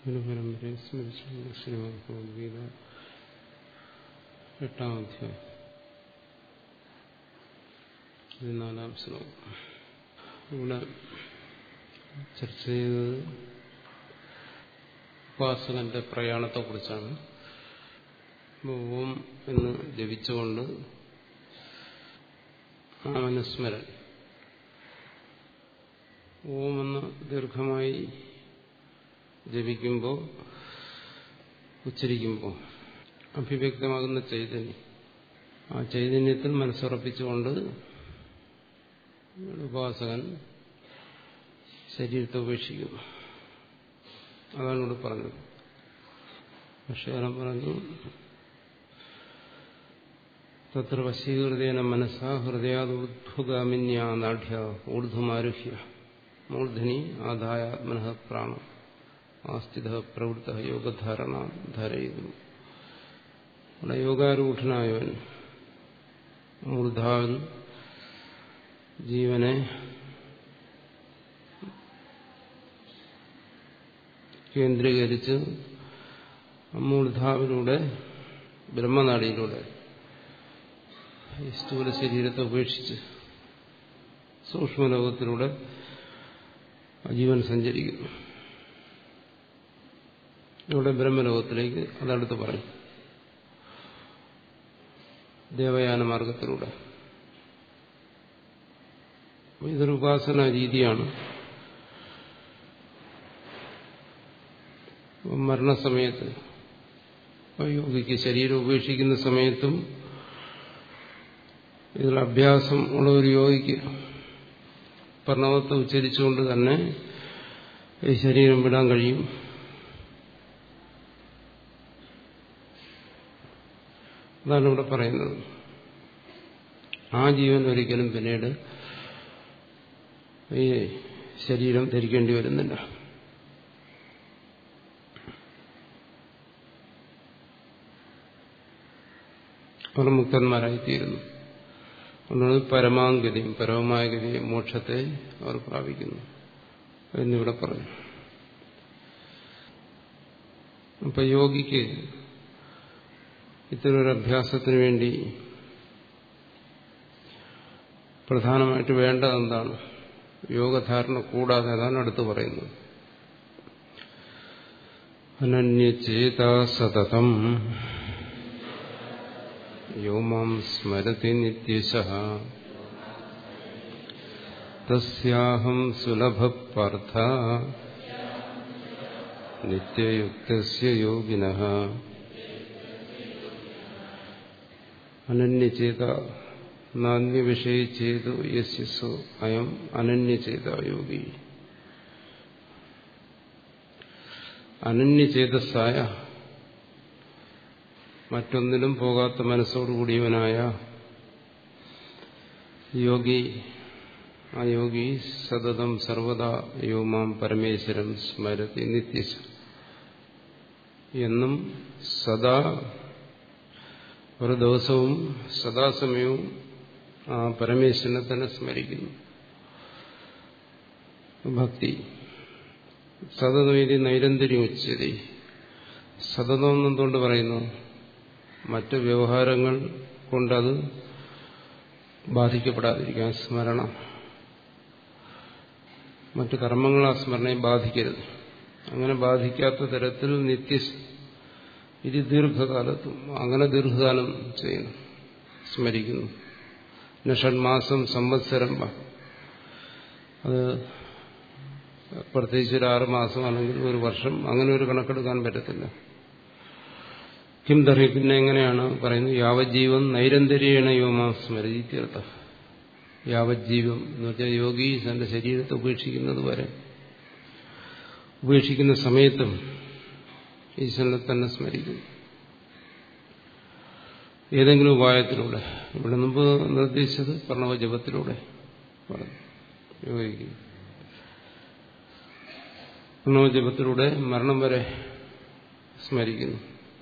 ഗുരുപരമ്പരയെ സ്മരിച്ചുകൊണ്ട് ശ്രീമദ് ഭഗവത്ഗീത എട്ടാം അധ്യായം പതിനാലാം ശ്ലോകം ഇവിടെ ചർച്ച ചെയ്തത് ഉപാസകന്റെ പ്രയാണത്തെക്കുറിച്ചാണ് ഓം എന്ന് ജപിച്ചുകൊണ്ട് ആമനുസ്മരൻ ഓം എന്ന് ദീർഘമായി ജപിക്കുമ്പോൾ ഉച്ചരിക്കുമ്പോൾ അഭിവ്യക്തമാകുന്ന ചൈതന്യം ആ ചൈതന്യത്തിൽ മനസ്സുറപ്പിച്ചുകൊണ്ട് ഉപാസകൻ ശരീരത്തെ ഉപേക്ഷിക്കുന്നു അതാണ് ഇവിടെ പറഞ്ഞത് പക്ഷേ പറഞ്ഞു തത്ര വശീകൃതേന മനസ്സാ ഹൃദയാദൂർധ്വഗാമിന്യാ നാഢ്യ ഊർധ്വമാരുഹ്യ മൂർധനി ആദായാത്മന പ്രാണം ആസ്ഥിത പ്രവൃത്ത യോഗധാരണ ധാരയുന്നു അവിടെ യോഗാരൂഢനായവൻ മൂർധാവൻ ജീവനെ കേന്ദ്രീകരിച്ച് മൂർധാവിലൂടെ ബ്രഹ്മനാടിയിലൂടെ ഈ സ്ഥൂല ശരീരത്തെ ഉപേക്ഷിച്ച് സൂക്ഷ്മലോകത്തിലൂടെ ജീവൻ സഞ്ചരിക്കുന്നു ഇവിടെ ബ്രഹ്മലോകത്തിലേക്ക് അതടുത്ത് പറയും ദേവയാന മാർഗത്തിലൂടെ ഇതൊരു ഉപാസന രീതിയാണ് മരണസമയത്ത് യോഗിക്ക് ശരീരം ഉപേക്ഷിക്കുന്ന സമയത്തും ഇതിൽ അഭ്യാസം ഉള്ള ഒരു യോഗിക്ക് പ്രണവത്തെ ഉച്ചരിച്ചുകൊണ്ട് തന്നെ ഈ ശരീരം വിടാൻ കഴിയും അതാണ് ഇവിടെ പറയുന്നത് ആ ജീവൻ ഒരിക്കലും പിന്നീട് ഈ ശരീരം ധരിക്കേണ്ടി വരുന്നില്ല അവർ മുക്തന്മാരായിത്തീരുന്നു അതുകൊണ്ട് പരമാഗതിയും പരമമായ ഗതിയും മോക്ഷത്തെ അവർ പ്രാപിക്കുന്നു എന്നിവിടെ പറഞ്ഞു അപ്പൊ യോഗിക്ക് ഇത്തരൊരു അഭ്യാസത്തിന് വേണ്ടി പ്രധാനമായിട്ട് വേണ്ടത് എന്താണ് യോഗധാരണ കൂടാതെ അതാണ് അടുത്ത് പറയുന്നത് അനന്യചേത സതതം യോ മാം സ്മരതി നിത്യശ തസ്യാഹം സുലഭ പാർത്ഥ നിത്യയുക്തസ്യ യോഗിനഃ അനന്യചേത നാന്യവിഷയ ചെയ്തു യസ്യസോ അയം അനന്യചേത യോഗി അനന്യചേതസ്സായ മറ്റൊന്നിലും പോകാത്ത മനസ്സോടുകൂടിയവനായ യോഗി ആ യോഗി സതതം സർവദാ യോമാം പരമേശ്വരം സ്മരതി നിത്യശ എന്നും സദാ ഒരു ദിവസവും സദാസമയവും ആ പരമേശ്വരനെ തന്നെ സ്മരിക്കുന്നു ഭക്തി സതതമേതി നൈരന്തര്യം ഉച്ചതി സതതം എന്തുകൊണ്ട് പറയുന്നു മറ്റ് വ്യവഹാരങ്ങൾ കൊണ്ടത് ബാധിക്കപ്പെടാതിരിക്കാൻ സ്മരണ മറ്റു കർമ്മങ്ങൾ ആ സ്മരണയെ ബാധിക്കരുത് അങ്ങനെ ബാധിക്കാത്ത തരത്തിൽ നിത്യ ഇത് ദീർഘകാലത്തും അങ്ങനെ ദീർഘകാലം ചെയ്യുന്നു സ്മരിക്കുന്നു ഷൺമാസം സംവത്സരം അത് പ്രത്യേകിച്ച് ഒരു ആറ് മാസം അല്ലെങ്കിൽ ഒരു വർഷം അങ്ങനെ ഒരു കണക്കെടുക്കാൻ പറ്റത്തില്ല കിം തറി പിന്നെ എങ്ങനെയാണ് പറയുന്നത് യാവജ്ജീവൻ നൈരന്തര്യേണ യോമാ സ്മരിത്യർത്ഥ യാവജ്ജീവം എന്ന് വെച്ചാൽ യോഗി തന്റെ ശരീരത്തെ ഉപേക്ഷിക്കുന്നത് വരെ ഉപേക്ഷിക്കുന്ന സമയത്തും ഈശ്വരനെ തന്നെ സ്മരിക്കുന്നു ഏതെങ്കിലും ഉപായത്തിലൂടെ ഇവിടെ മുമ്പ് നിർദ്ദേശിച്ചത് പ്രണവജപത്തിലൂടെ പറഞ്ഞു യോഗിക്കും പ്രണവജപത്തിലൂടെ മരണം വരെ സ്മരിക്കുന്നു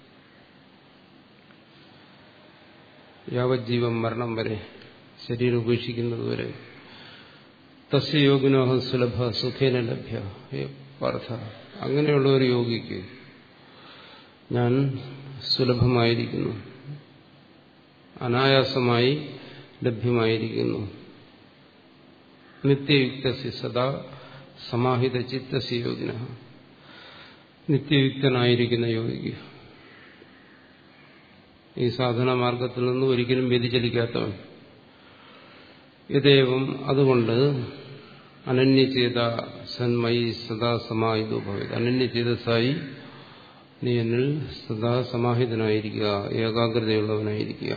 യാവജ്ജീവം മരണം വരെ ശരീരം ഉപേക്ഷിക്കുന്നത് വരെ തസ്യ യോഗിനോഹം സുലഭ സുഖേന ലഭ്യ പാർത്ഥ അങ്ങനെയുള്ള ഒരു യോഗിക്ക് ഞാൻ സുലഭമായിരിക്കുന്നു അനായാസമായി ലഭ്യമായിരിക്കുന്നു നിത്യയുക്തസി സദാ സമാഹിത ചിത്തസി യോഗിന നിത്യയുക്തനായിരിക്കുന്ന യോഗിക്ക് ഈ സാധന മാർഗത്തിൽ നിന്ന് ഒരിക്കലും വ്യതിചലിക്കാത്തവൻ ഇതേവം അതുകൊണ്ട് അനന്യചേത സന്മയി സദാ സമാഹിതോ ഭവത് അനന്യചേതസായി നീ എന്നിൽ സദാ സമാഹിതനായിരിക്കുക ഏകാഗ്രതയുള്ളവനായിരിക്കുക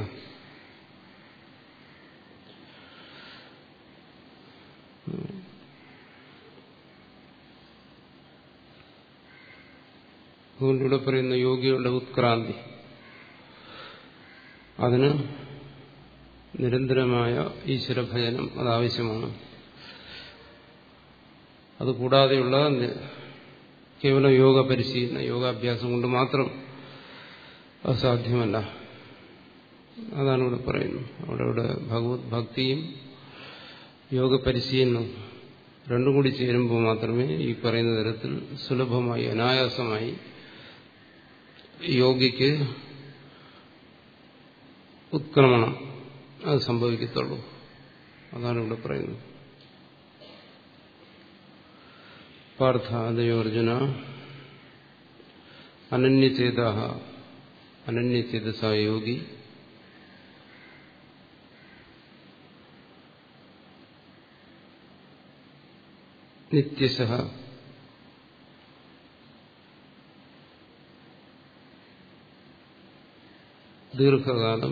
അതുകൊണ്ട് ഇവിടെ പറയുന്ന യോഗിയുടെ ഉത്ക്രാന്തി അതിന് നിരന്തരമായ ഈശ്വരഭജനം അതാവശ്യമാണ് അതുകൂടാതെയുള്ള കേവലം യോഗ പരിശീലനം യോഗാഭ്യാസം കൊണ്ട് മാത്രം അത് സാധ്യമല്ല അതാണ് ഇവിടെ പറയുന്നത് അവിടെ ഇവിടെ ഭഗവത് ഭക്തിയും യോഗ പരിശീലനവും രണ്ടും കൂടി ചേരുമ്പോൾ മാത്രമേ ഈ പറയുന്ന തരത്തിൽ സുലഭമായി അനായാസമായി യോഗിക്ക് ഉത്ക്രമണം അത് സംഭവിക്കത്തുള്ളൂ അതാണ് ഇവിടെ പറയുന്നത് പാർത്ഥാദയോ അർജുന അനന്യചേത അനന്യചേതസ യോഗി നിത്യശ ദീർഘകാലം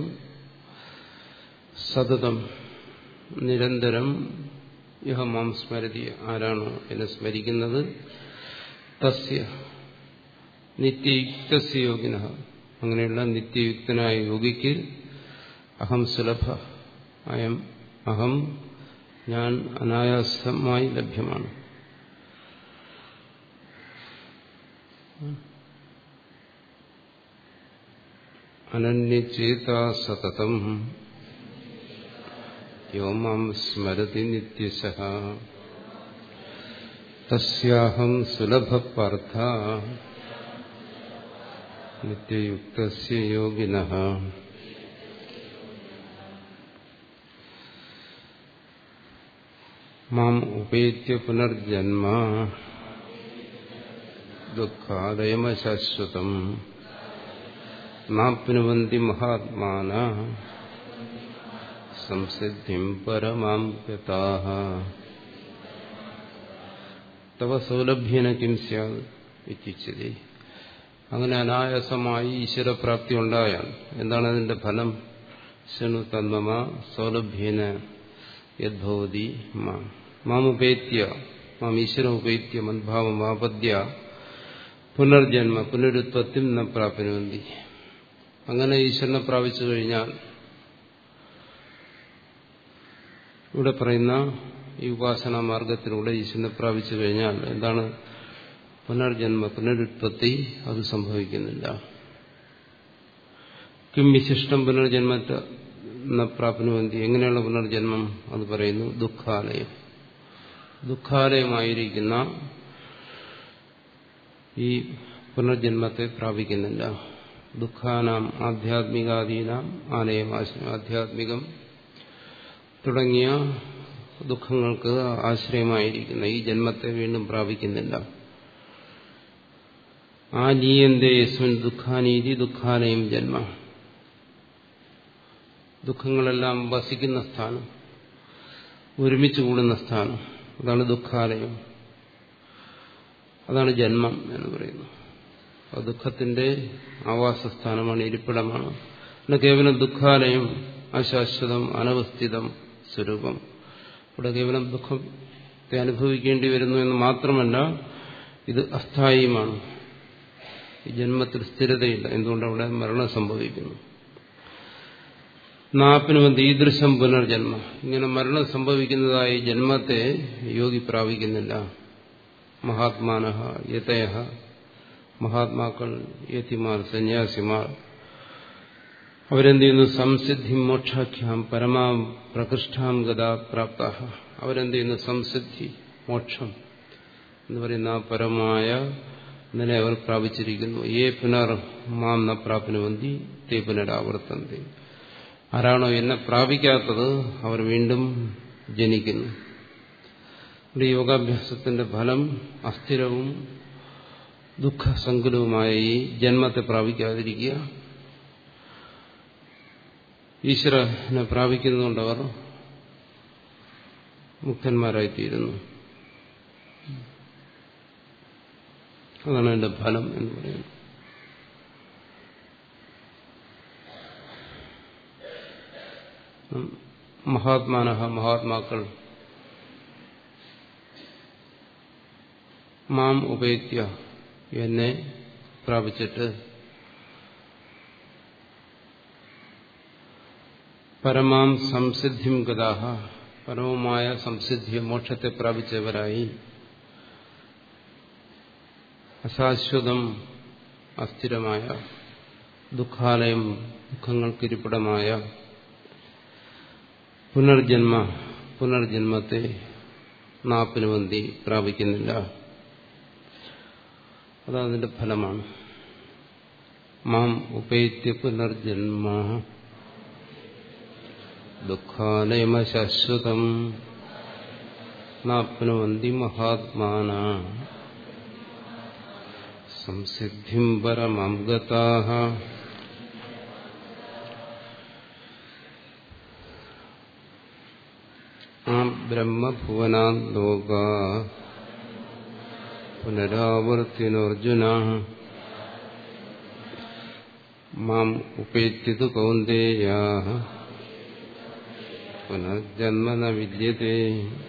സതതം നിരന്തരം യഹ മാം സ്മരതി ആരാണോ എന്നെ സ്മരിക്കുന്നത് തസ്യ നിത്യയുക്തസ്യ യോഗിന അങ്ങനെയുള്ള നിത്യയുക്തനായ യോഗിക്ക് അഹം സുലഭ അയം അഹം ഞാൻ അനായാസമായി ലഭ്യമാണ് അനന്യചേത സതതം യോ മാം സ്മരതി നിത്യശ തസ്യാഹം സുലഭപാർത്ഥ നിത്യയുക്തസ്യ യോഗിനഃ മാം ഉപേത്യ പുനർജന്മ ദുഃഖാദയമശാശ്വതം നാപ്നുവന്തി മഹാത്മാന സംസിദ്ധിം പരമാം ഗതാഃ തവ സൗലഭ്യേന കിം സ്യാത് ഇത്യുച്യതേ അങ്ങനെ അനായാസമായി ഈശ്വരപ്രാപ്തി ഉണ്ടായാൽ എന്താണ് അതിന്റെ ഫലം ശനു തന്മമ സൗലഭ്യേന യദ്ഭവതി മാം മാമുപേത്യ മാം ഈശ്വരം ഉപേത്യ മദ്ഭാവം ആപദ്യ പുനർജന്മ പുനരുത്പത്തിം ന പ്രാപ്നുവന്തി അങ്ങനെ ഈശ്വരനെ പ്രാപിച്ചു കഴിഞ്ഞാൽ ഇവിടെ പറയുന്ന ഈ ഉപാസനാ മാർഗത്തിലൂടെ ഈശ്വരനെ പ്രാപിച്ചു കഴിഞ്ഞാൽ എന്താണ് പുനർജന്മ പുനരുത്പത്തി അത് സംഭവിക്കുന്നില്ല കിം വിശിഷ്ടം പുനർജന്മത്തെ പ്രാപ്നുവന്തി എങ്ങനെയുള്ള പുനർജന്മം അത് പറയുന്നു ദുഃഖാലയം ദുഃഖാലയമായിരിക്കുന്ന ഈ പുനർജന്മത്തെ പ്രാപിക്കുന്നില്ല ദുഃഖാനാം ആധ്യാത്മികാദീനാം ആലയം ആധ്യാത്മികം തുടങ്ങിയ ദുഃഖങ്ങൾക്ക് ആശ്രയമായിരിക്കുന്ന ഈ ജന്മത്തെ വീണ്ടും പ്രാപിക്കുന്നില്ല ആ ലീയന്തേ യസ്മിൻ ദുഃഖാനീതി ദുഃഖാലയം ജന്മ ദുഃഖങ്ങളെല്ലാം വസിക്കുന്ന സ്ഥാനം ഒരുമിച്ച് കൂടുന്ന സ്ഥാനം അതാണ് ദുഃഖാലയം അതാണ് ജന്മം എന്ന് പറയുന്നത് ആ ദുഃഖത്തിന്റെ ആവാസസ്ഥാനമാണ് ഇരിപ്പിടമാണ് പിന്നെ കേവലം ദുഃഖാലയം അശാശ്വതം അനവസ്ഥിതം സ്വരൂപം ഇവിടെ കേവലം ദുഃഖത്തെ അനുഭവിക്കേണ്ടി വരുന്നു എന്ന് മാത്രമല്ല ഇത് അസ്ഥായിയുമാണ് ഈ ജന്മത്തിൽ സ്ഥിരതയില്ല എന്തുകൊണ്ട് അവിടെ മരണം സംഭവിക്കുന്നു നാപ്പിനുമന്ത് ഈദൃശം പുനർജന്മ ഇങ്ങനെ മരണം സംഭവിക്കുന്നതായ ജന്മത്തെ യോഗി പ്രാപിക്കുന്നില്ല മഹാത്മാന യതയ മഹാത്മാക്കൾ യതിമാർ സന്യാസിമാർ അവരെന്ത് ചെയ്യുന്നു സംസിദ്ധി മോക്ഷാഖ്യാം പരമാ പ്രകൃഷ്ടാം ഗതാ പ്രാപ്ത അവരെന്ത് ചെയ്യുന്നു സംസിദ്ധി മോക്ഷം എന്ന് പറയുന്ന ആ പരമായ ഇന്നലെ അവർ പ്രാപിച്ചിരിക്കുന്നു ഏ പുനർ മാം ന പ്രാപ്നുവന്തി തേ പുനരാവർത്തന്തി ആരാണോ എന്നെ പ്രാപിക്കാത്തത് അവർ വീണ്ടും ജനിക്കുന്നു ഇവിടെ യോഗാഭ്യാസത്തിന്റെ ഫലം അസ്ഥിരവും ദുഃഖസങ്കുലവുമായ ഈ ജന്മത്തെ പ്രാപിക്കാതിരിക്കുക ഈശ്വരനെ പ്രാപിക്കുന്നതുകൊണ്ടവർ മുക്തന്മാരായിത്തീരുന്നു അതാണ് അതിന്റെ ഫലം എന്ന് പറയുന്നത് മഹാത്മാനഹ മഹാത്മാക്കൾ മാം ഉപേത്യ എന്നെ പ്രാപിച്ചിട്ട് പരമാം സംസിദ്ധിം ഗതാഹ പരമമായ സംസിദ്ധി മോക്ഷത്തെ പ്രാപിച്ചവരായി അശാശ്വതം അസ്ഥിരമായ ദുഃഖാലയം ദുഃഖങ്ങൾക്കിരിപ്പിടമായ പുനർജന്മ പുനർജന്മത്തെ നാപ്പിനുവന്തി പ്രാപിക്കുന്നില്ല അതതിന്റെ ഫലമാണ് മാം ഉപേത്യ പുനർജന്മ ദുഃഖാലയമശാശ്വതം നാപ്നുവന്തി മഹാത്മാന സംസിദ്ധിം പരമം ഗതാഃ ആ ബ്രഹ്മഭുവനാൻ ലോക പുനരാവർത്തിനോർജുന മാം ഉപേത്യതു കൗന്ദേയ പുനർജന്മ ന വിദ്യത്തെ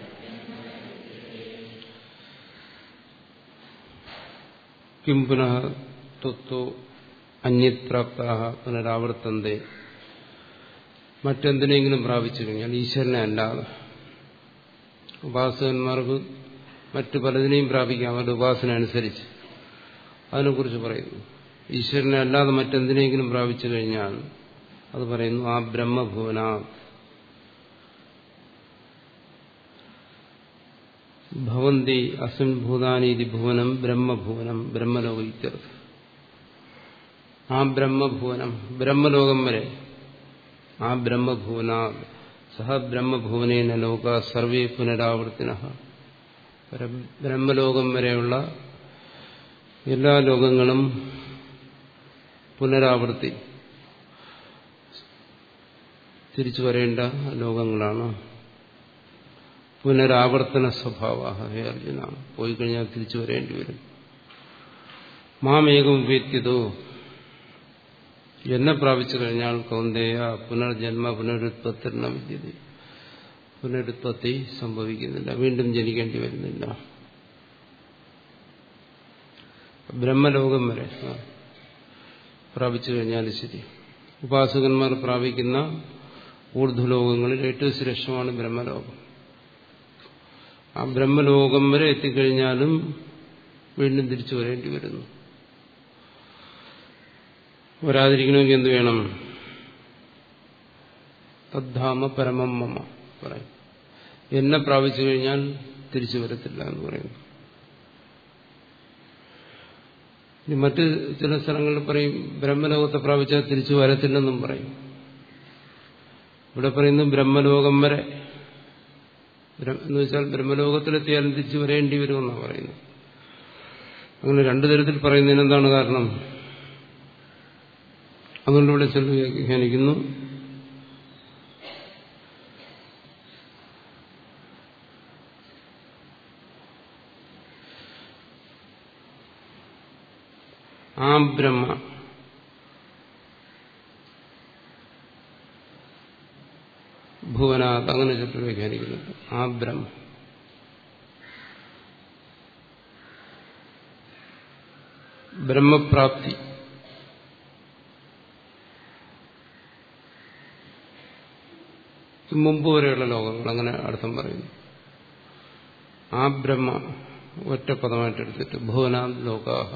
കിം പുനഃ ത്വത്തോ അന്യത്രാപ്ത പുനരാവർത്തന്തെ മറ്റെന്തിനെങ്കിലും പ്രാപിച്ചു കഴിഞ്ഞാൽ ഈശ്വരനെ അല്ലാതെ ഉപാസകന്മാർക്ക് മറ്റു പലതിനെയും പ്രാപിക്കാം അവരുടെ ഉപാസന അനുസരിച്ച് അതിനെക്കുറിച്ച് പറയുന്നു ഈശ്വരനെ അല്ലാതെ മറ്റെന്തിനെങ്കിലും പ്രാപിച്ചു കഴിഞ്ഞാൽ അത് പറയുന്നു ആ ബ്രഹ്മഭുവന ഭവന്തി അസ്മിൻ ഭൂതാനീതി ഭുവനം ബ്രഹ്മഭുവനം ബ്രഹ്മലോക ഇത്യർത്ഥം ആ ബ്രഹ്മഭുവനം ബ്രഹ്മലോകം വരെ ആ ബ്രഹ്മഭുവന സഹ ബ്രഹ്മഭുവനേന ലോക സർവേ പുനരാവർത്തിന ബ്രഹ്മലോകം വരെയുള്ള എല്ലാ ലോകങ്ങളും പുനരാവൃത്തി തിരിച്ചു വരേണ്ട ലോകങ്ങളാണ് പുനരാവർത്തന സ്വഭാവ ഹേ അർജുന പോയി കഴിഞ്ഞാൽ തിരിച്ചു വരേണ്ടി വരും മാമേകം ഉപേത്യതോ എന്നെ പ്രാപിച്ചു കഴിഞ്ഞാൽ കൗന്ദേയ പുനർജന്മ പുനരുത്പത്തിരണ വിദ്യത പുനരുത്പത്തി സംഭവിക്കുന്നില്ല വീണ്ടും ജനിക്കേണ്ടി വരുന്നില്ല ബ്രഹ്മലോകം വരെ പ്രാപിച്ചു കഴിഞ്ഞാൽ ശരി ഉപാസകന്മാർ പ്രാപിക്കുന്ന ഊർധ്വലോകങ്ങളിൽ ഏറ്റവും ശ്രേഷ്ഠമാണ് ബ്രഹ്മലോകം ആ ബ്രഹ്മലോകം വരെ എത്തിക്കഴിഞ്ഞാലും വീണ്ടും തിരിച്ചു വരേണ്ടി വരുന്നു വരാതിരിക്കണമെങ്കിൽ എന്ത് വേണം തദ്ധാമ പരമം മമ പറയും എന്നെ പ്രാപിച്ചു കഴിഞ്ഞാൽ തിരിച്ചു വരത്തില്ല എന്ന് പറയുന്നു ഇനി മറ്റ് ചില സ്ഥലങ്ങളിൽ പറയും ബ്രഹ്മലോകത്തെ പ്രാപിച്ചാൽ തിരിച്ചു വരത്തില്ലെന്നും പറയും ഇവിടെ പറയുന്നു ബ്രഹ്മലോകം വരെ എന്ന് വെച്ചാൽ ബ്രഹ്മലോകത്തിലെത്തിയാലും തിരിച്ചു വരേണ്ടി വരുമെന്നാണ് പറയുന്നത് അങ്ങനെ രണ്ടു തരത്തിൽ പറയുന്നതിന് എന്താണ് കാരണം അതുകൊണ്ട് ഇവിടെ ചില വ്യാഖ്യാനിക്കുന്നു ആ ബ്രഹ്മ ഭുവനാഥ് അങ്ങനെ ചിലർ വ്യാഖ്യാനിക്കുന്നുണ്ട് ആ ബ്രഹ്മ ബ്രഹ്മപ്രാപ്തി മുമ്പ് വരെയുള്ള ലോകങ്ങൾ അങ്ങനെ അർത്ഥം പറയുന്നു ആ ബ്രഹ്മ ഒറ്റ പദമായിട്ട് എടുത്തിട്ട് ഭുവനാം ലോകാഹ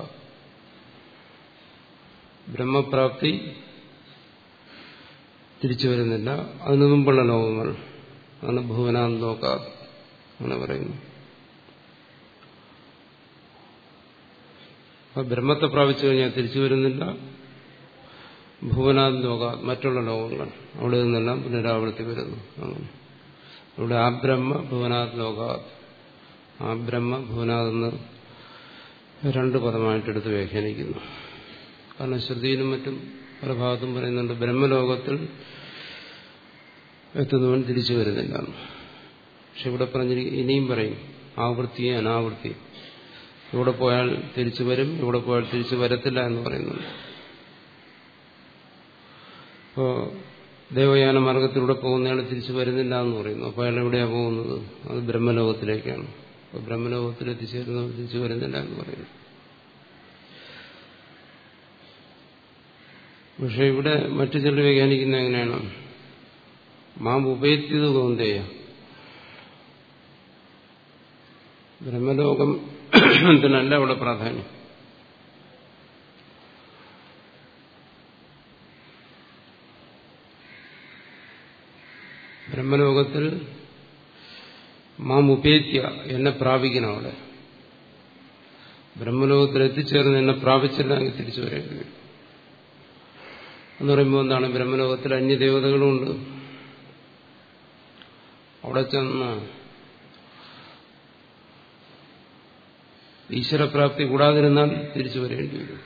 ബ്രഹ്മപ്രാപ്തി തിരിച്ചു വരുന്നില്ല അതിനു മുമ്പുള്ള ലോകങ്ങൾ അതാണ് ഭുവനാം ലോക അങ്ങനെ പറയുന്നു അപ്പൊ ബ്രഹ്മത്തെ പ്രാപിച്ചു കഴിഞ്ഞാൽ തിരിച്ചു വരുന്നില്ല ഭുവനാദ് ലോക മറ്റുള്ള ലോകങ്ങൾ അവിടെ നിന്നെല്ലാം പുനരാവൃത്തി വരുന്നു അങ്ങനെ ഇവിടെ ആ ബ്രഹ്മ ഭുവനാദ് ലോക ആ ബ്രഹ്മ ഭുവനാദെന്ന് രണ്ട് പദമായിട്ടെടുത്ത് വ്യാഖ്യാനിക്കുന്നു കാരണം ശ്രുതിയിലും മറ്റും പല ഭാഗത്തും പറയുന്നുണ്ട് ബ്രഹ്മലോകത്തിൽ എത്തുന്നവൻ തിരിച്ചു വരുന്നില്ല പക്ഷെ ഇവിടെ പറഞ്ഞിരിക്കും ഇനിയും പറയും ആവൃത്തിയെ അനാവൃത്തി ഇവിടെ പോയാൽ തിരിച്ചു വരും ഇവിടെ പോയാൽ തിരിച്ചു വരത്തില്ല എന്ന് പറയുന്നുണ്ട് ഇപ്പോ ദേവയാന മാർഗത്തിലൂടെ പോകുന്നയാൾ തിരിച്ചു വരുന്നില്ല എന്ന് പറയുന്നു അപ്പോൾ അയാൾ എവിടെയാണ് പോകുന്നത് അത് ബ്രഹ്മലോകത്തിലേക്കാണ് അപ്പോൾ ബ്രഹ്മലോകത്തിൽ എത്തിച്ചേരുന്നവർ തിരിച്ചു വരുന്നില്ല എന്ന് പറയുന്നു പക്ഷെ ഇവിടെ മറ്റു ചിലർ വ്യാഖ്യാനിക്കുന്ന എങ്ങനെയാണ് മാം ഉപേത്തിയത് കോന്തേയ ബ്രഹ്മലോകത്തിനല്ല അവിടെ പ്രാധാന്യം ബ്രഹ്മലോകത്തിൽ മാം ഉപേത്യ എന്നെ പ്രാപിക്കണം അവിടെ ബ്രഹ്മലോകത്തിൽ എത്തിച്ചേർന്ന് എന്നെ പ്രാപിച്ചില്ല എങ്കിൽ തിരിച്ചു വരേണ്ടി വരും എന്ന് പറയുമ്പോൾ എന്താണ് ബ്രഹ്മലോകത്തിൽ അന്യദേവതകളുമുണ്ട് അവിടെ ചെന്ന് ഈശ്വരപ്രാപ്തി കൂടാതിരുന്നാൽ തിരിച്ചു വരേണ്ടി വരും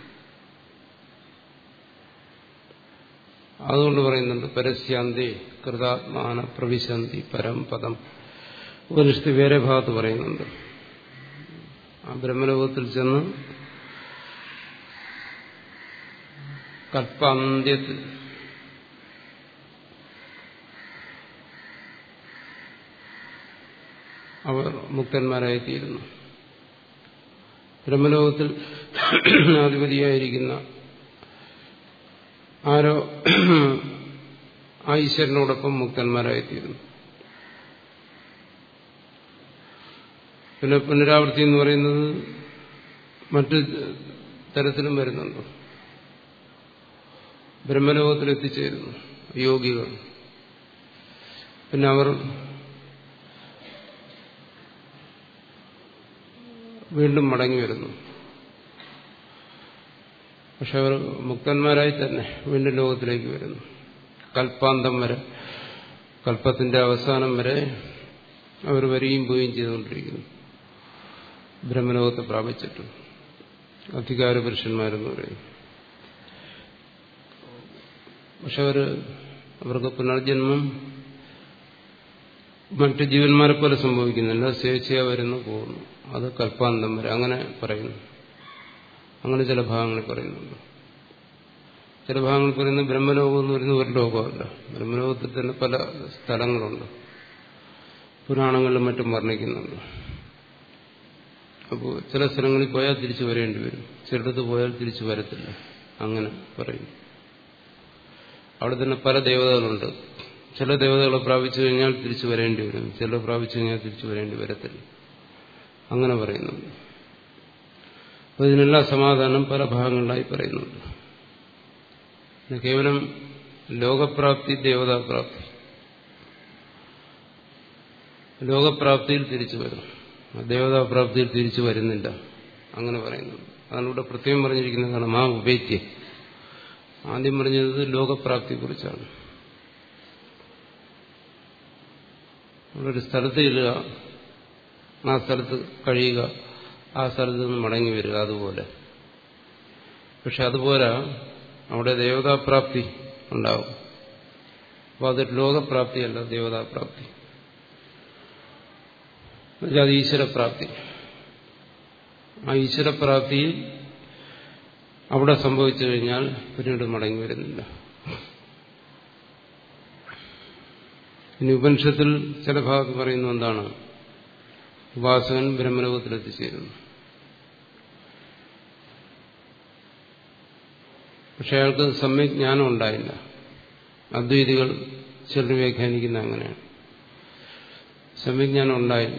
അതുകൊണ്ട് പറയുന്നുണ്ട് പരസ്യാന്തി കൃതാത്മാന പ്രവിശന്തി പരം പദം ഉപനിഷത്ത് വേറെ ഭാഗത്ത് പറയുന്നുണ്ട് ആ ബ്രഹ്മലോകത്തിൽ ചെന്ന് കൽപ്പാന്ത്യത്തിൽ അവർ മുക്തന്മാരായിത്തീരുന്നു ബ്രഹ്മലോകത്തിൽ അധിപതിയായിരിക്കുന്ന ആരോ ആ ഈശ്വരനോടൊപ്പം മുക്തന്മാരായിത്തീരുന്നു പിന്നെ പുനരാവൃത്തി എന്ന് പറയുന്നത് മറ്റു തരത്തിലും വരുന്നുണ്ട് ബ്രഹ്മലോകത്തിൽ എത്തിച്ചേരുന്നു യോഗികൾ പിന്നെ അവർ വീണ്ടും മടങ്ങി വരുന്നു പക്ഷെ അവർ മുക്തന്മാരായി തന്നെ വീണ്ടും ലോകത്തിലേക്ക് വരുന്നു കൽപ്പാന്തം വരെ കൽപ്പത്തിന്റെ അവസാനം വരെ അവർ വരികയും പോവുകയും ചെയ്തുകൊണ്ടിരിക്കുന്നു ബ്രഹ്മലോകത്തെ പ്രാപിച്ചിട്ട് അധികാര പുരുഷന്മാരെന്ന് പറയും പക്ഷെ അവർ അവർക്ക് പുനർജന്മം മറ്റ് ജീവന്മാരെ പോലെ സംഭവിക്കുന്നില്ല സ്വേച്ഛയാ വരുന്നു പോകുന്നു അത് കൽപ്പാന്തം വരെ അങ്ങനെ പറയുന്നു അങ്ങനെ ചില ഭാഗങ്ങളിൽ പറയുന്നുണ്ട് ചില ഭാഗങ്ങളിൽ പറയുന്നത് ബ്രഹ്മലോകം എന്ന് പറയുന്നത് ഒരു ലോകമല്ല ബ്രഹ്മലോകത്തിൽ തന്നെ പല സ്ഥലങ്ങളുണ്ട് പുരാണങ്ങളിലും മറ്റും വർണ്ണിക്കുന്നുണ്ട് അപ്പോൾ ചില സ്ഥലങ്ങളിൽ പോയാൽ തിരിച്ചു വരേണ്ടി വരും ചിലടത്ത് പോയാൽ തിരിച്ചു വരത്തില്ല അങ്ങനെ പറയും അവിടെ തന്നെ പല ദേവതകളുണ്ട് ചില ദേവതകളെ പ്രാപിച്ചു കഴിഞ്ഞാൽ തിരിച്ചു വരേണ്ടി വരും ചില പ്രാപിച്ചു കഴിഞ്ഞാൽ തിരിച്ചു വരേണ്ടി വരത്തില്ല അങ്ങനെ പറയുന്നുണ്ട് അപ്പോൾ ഇതിനെല്ലാം സമാധാനം പല ഭാഗങ്ങളിലായി പറയുന്നുണ്ട് പിന്നെ കേവലം ലോകപ്രാപ്തി ദേവതാപ്രാപ്തി ലോകപ്രാപ്തിയിൽ തിരിച്ചു വരും ദേവതാപ്രാപ്തിയിൽ തിരിച്ചു വരുന്നില്ല അങ്ങനെ പറയുന്നുണ്ട് അതാണ് ഇവിടെ പ്രത്യേകം പറഞ്ഞിരിക്കുന്നതാണ് മാ ഉപേത്യ ആദ്യം പറഞ്ഞത് ലോകപ്രാപ്തിയെക്കുറിച്ചാണ് നമ്മളൊരു സ്ഥലത്ത് ചെല്ലുക ആ സ്ഥലത്ത് കഴിയുക ആ സ്ഥലത്ത് നിന്ന് മടങ്ങി വരിക അതുപോലെ പക്ഷെ അതുപോലെ അവിടെ ദേവതാപ്രാപ്തി ഉണ്ടാവും അപ്പോൾ അതൊരു ലോകപ്രാപ്തിയല്ല ദേവതാപ്രാപ്തി അത് ഈശ്വരപ്രാപ്തി ആ ഈശ്വരപ്രാപ്തിയിൽ അവിടെ സംഭവിച്ചു കഴിഞ്ഞാൽ പിന്നീട് മടങ്ങി വരുന്നില്ല ഇനി ഉപനിഷത്തിൽ ചില ഭാഗത്ത് പറയുന്നു എന്താണ് ഉപാസകൻ ബ്രഹ്മലോകത്തിലെത്തിച്ചേരുന്നു പക്ഷെ അയാൾക്ക് സമ്യക് ജ്ഞാനം ഉണ്ടായില്ല അദ്വൈതികൾ ചിലർ വ്യാഖ്യാനിക്കുന്ന അങ്ങനെയാണ് സമ്യജ്ഞാനം ഉണ്ടായില്ല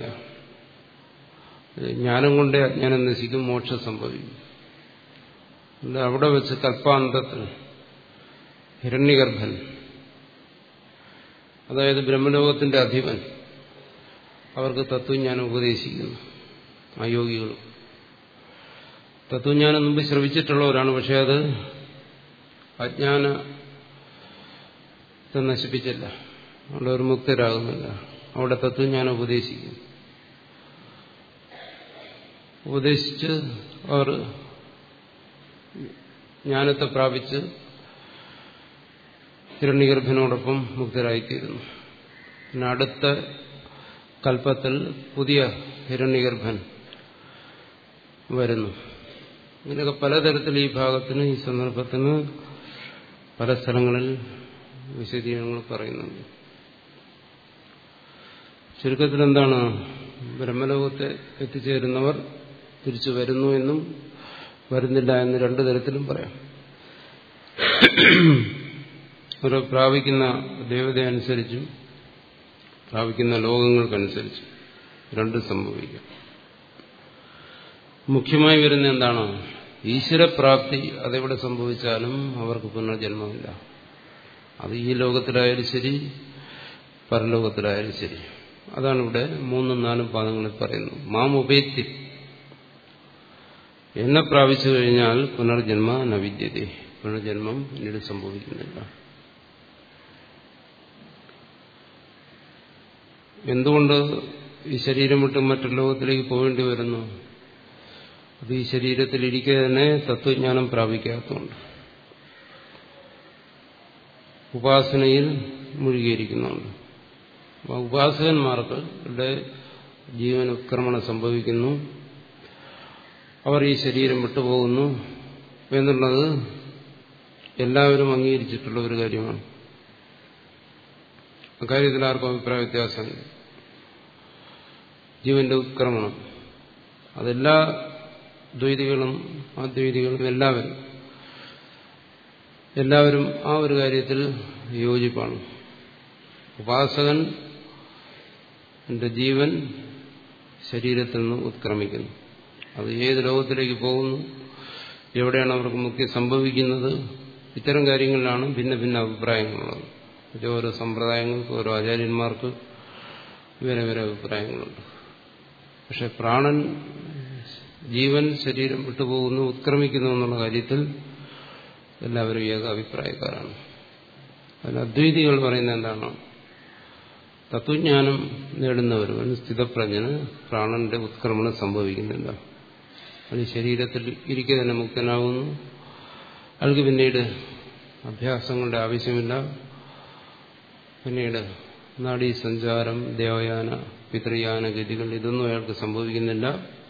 ജ്ഞാനം കൊണ്ടേ അജ്ഞാനം നശിക്കും മോക്ഷം സംഭവിക്കും അവിടെ വെച്ച് കൽപ്പാന്തത്തിൽ ഹിരണ്യഗർഭൻ അതായത് ബ്രഹ്മലോകത്തിന്റെ അധിപൻ അവർക്ക് തത്വജ്ഞാനം ഉപദേശിക്കുന്നു ആ യോഗികൾ തത്വജ്ഞാനം മുമ്പ് ശ്രവിച്ചിട്ടുള്ളവരാണ് പക്ഷെ അത് അജ്ഞാനത്തെ നശിപ്പിച്ചില്ല അവിടെ ഒരു മുക്തരാകുന്നില്ല അവിടെ തത്വജ്ഞാനം ഉപദേശിക്കും ഉപദേശിച്ച് അവർ ജ്ഞാനത്തെ പ്രാപിച്ച് ഹിരണ്യഗർഭനോടൊപ്പം മുക്തരായിത്തീരുന്നു പിന്നെ അടുത്ത കൽപ്പത്തിൽ പുതിയ ഹിരണ്യഗർഭൻ വരുന്നു ഇങ്ങനെയൊക്കെ പലതരത്തിൽ ഈ ഭാഗത്തിന് ഈ സന്ദർഭത്തിന് പല സ്ഥലങ്ങളിൽ വിശദീകരണങ്ങൾ പറയുന്നുണ്ട് ചുരുക്കത്തിൽ എന്താണ് ബ്രഹ്മലോകത്തെ എത്തിച്ചേരുന്നവർ തിരിച്ചു വരുന്നു എന്നും വരുന്നില്ല എന്ന് രണ്ടു തരത്തിലും പറയാം അവർ പ്രാപിക്കുന്ന ദേവത അനുസരിച്ചും പ്രാപിക്കുന്ന ലോകങ്ങൾക്കനുസരിച്ചും രണ്ടും സംഭവിക്കാം മുഖ്യമായി വരുന്ന എന്താണ് ഈശ്വരപ്രാപ്തി അതെവിടെ സംഭവിച്ചാലും അവർക്ക് പുനർജന്മമില്ല അത് ഈ ലോകത്തിലായാലും ശരി പരലോകത്തിലായാലും ശരി അതാണ് ഇവിടെ മൂന്നും നാലും പാദങ്ങളിൽ പറയുന്നത് മാം ഉപേത്തി എന്നെ പ്രാപിച്ചു കഴിഞ്ഞാൽ പുനർജന്മ നവിദ്യത പുനർജന്മം പിന്നീട് സംഭവിക്കുന്നില്ല എന്തുകൊണ്ട് ഈ ശരീരം വിട്ട് മറ്റു ലോകത്തിലേക്ക് പോകേണ്ടി വരുന്നു അത് ഈ ശരീരത്തിലിരിക്കെ തന്നെ തത്വജ്ഞാനം പ്രാപിക്കാത്തതുകൊണ്ട് ഉപാസനയിൽ മുഴുകിയിരിക്കുന്നുണ്ട് ഉപാസകന്മാർക്ക് ഇവിടെ ജീവൻ ഉത്ക്രമണം സംഭവിക്കുന്നു അവർ ഈ ശരീരം വിട്ടുപോകുന്നു എന്നുള്ളത് എല്ലാവരും അംഗീകരിച്ചിട്ടുള്ള ഒരു കാര്യമാണ് അക്കാര്യത്തിൽ ആർക്കും അഭിപ്രായ വ്യത്യാസമില്ല ജീവന്റെ ഉത്ക്രമണം അതെല്ലാ ദ്വൈതികളും അദ്വൈതികളും എല്ലാവരും എല്ലാവരും ആ ഒരു കാര്യത്തിൽ യോജിപ്പാണ് ഉപാസകൻ എന്റെ ജീവൻ ശരീരത്തിൽ നിന്ന് ഉത്ക്രമിക്കുന്നു അത് ഏത് ലോകത്തിലേക്ക് പോകുന്നു എവിടെയാണ് അവർക്ക് മുക്തി സംഭവിക്കുന്നത് ഇത്തരം കാര്യങ്ങളിലാണ് ഭിന്ന ഭിന്ന അഭിപ്രായങ്ങളുള്ളത് ഇത് ഓരോ സമ്പ്രദായങ്ങൾക്ക് ഓരോ ആചാര്യന്മാർക്ക് വേറെ വേറെ അഭിപ്രായങ്ങളുണ്ട് പക്ഷെ പ്രാണൻ ജീവൻ ശരീരം വിട്ടുപോകുന്നു ഉത്ക്രമിക്കുന്നു എന്നുള്ള കാര്യത്തിൽ എല്ലാവരും ഏക അഭിപ്രായക്കാരാണ് അതിൽ അദ്വൈതികൾ പറയുന്നത് എന്താണ് തത്വജ്ഞാനം നേടുന്നവരും സ്ഥിതപ്രജ്ഞന് പ്രാണന്റെ ഉത്ക്രമണം സംഭവിക്കുന്നില്ല അത് ശരീരത്തിൽ ഇരിക്കെ തന്നെ മുക്തനാകുന്നു അയാൾക്ക് പിന്നീട് അഭ്യാസങ്ങളുടെ ആവശ്യമില്ല പിന്നീട് നാഡീസഞ്ചാരം ദേവയാന പിതൃയാന ഗതികൾ ഇതൊന്നും അയാൾക്ക് സംഭവിക്കുന്നില്ല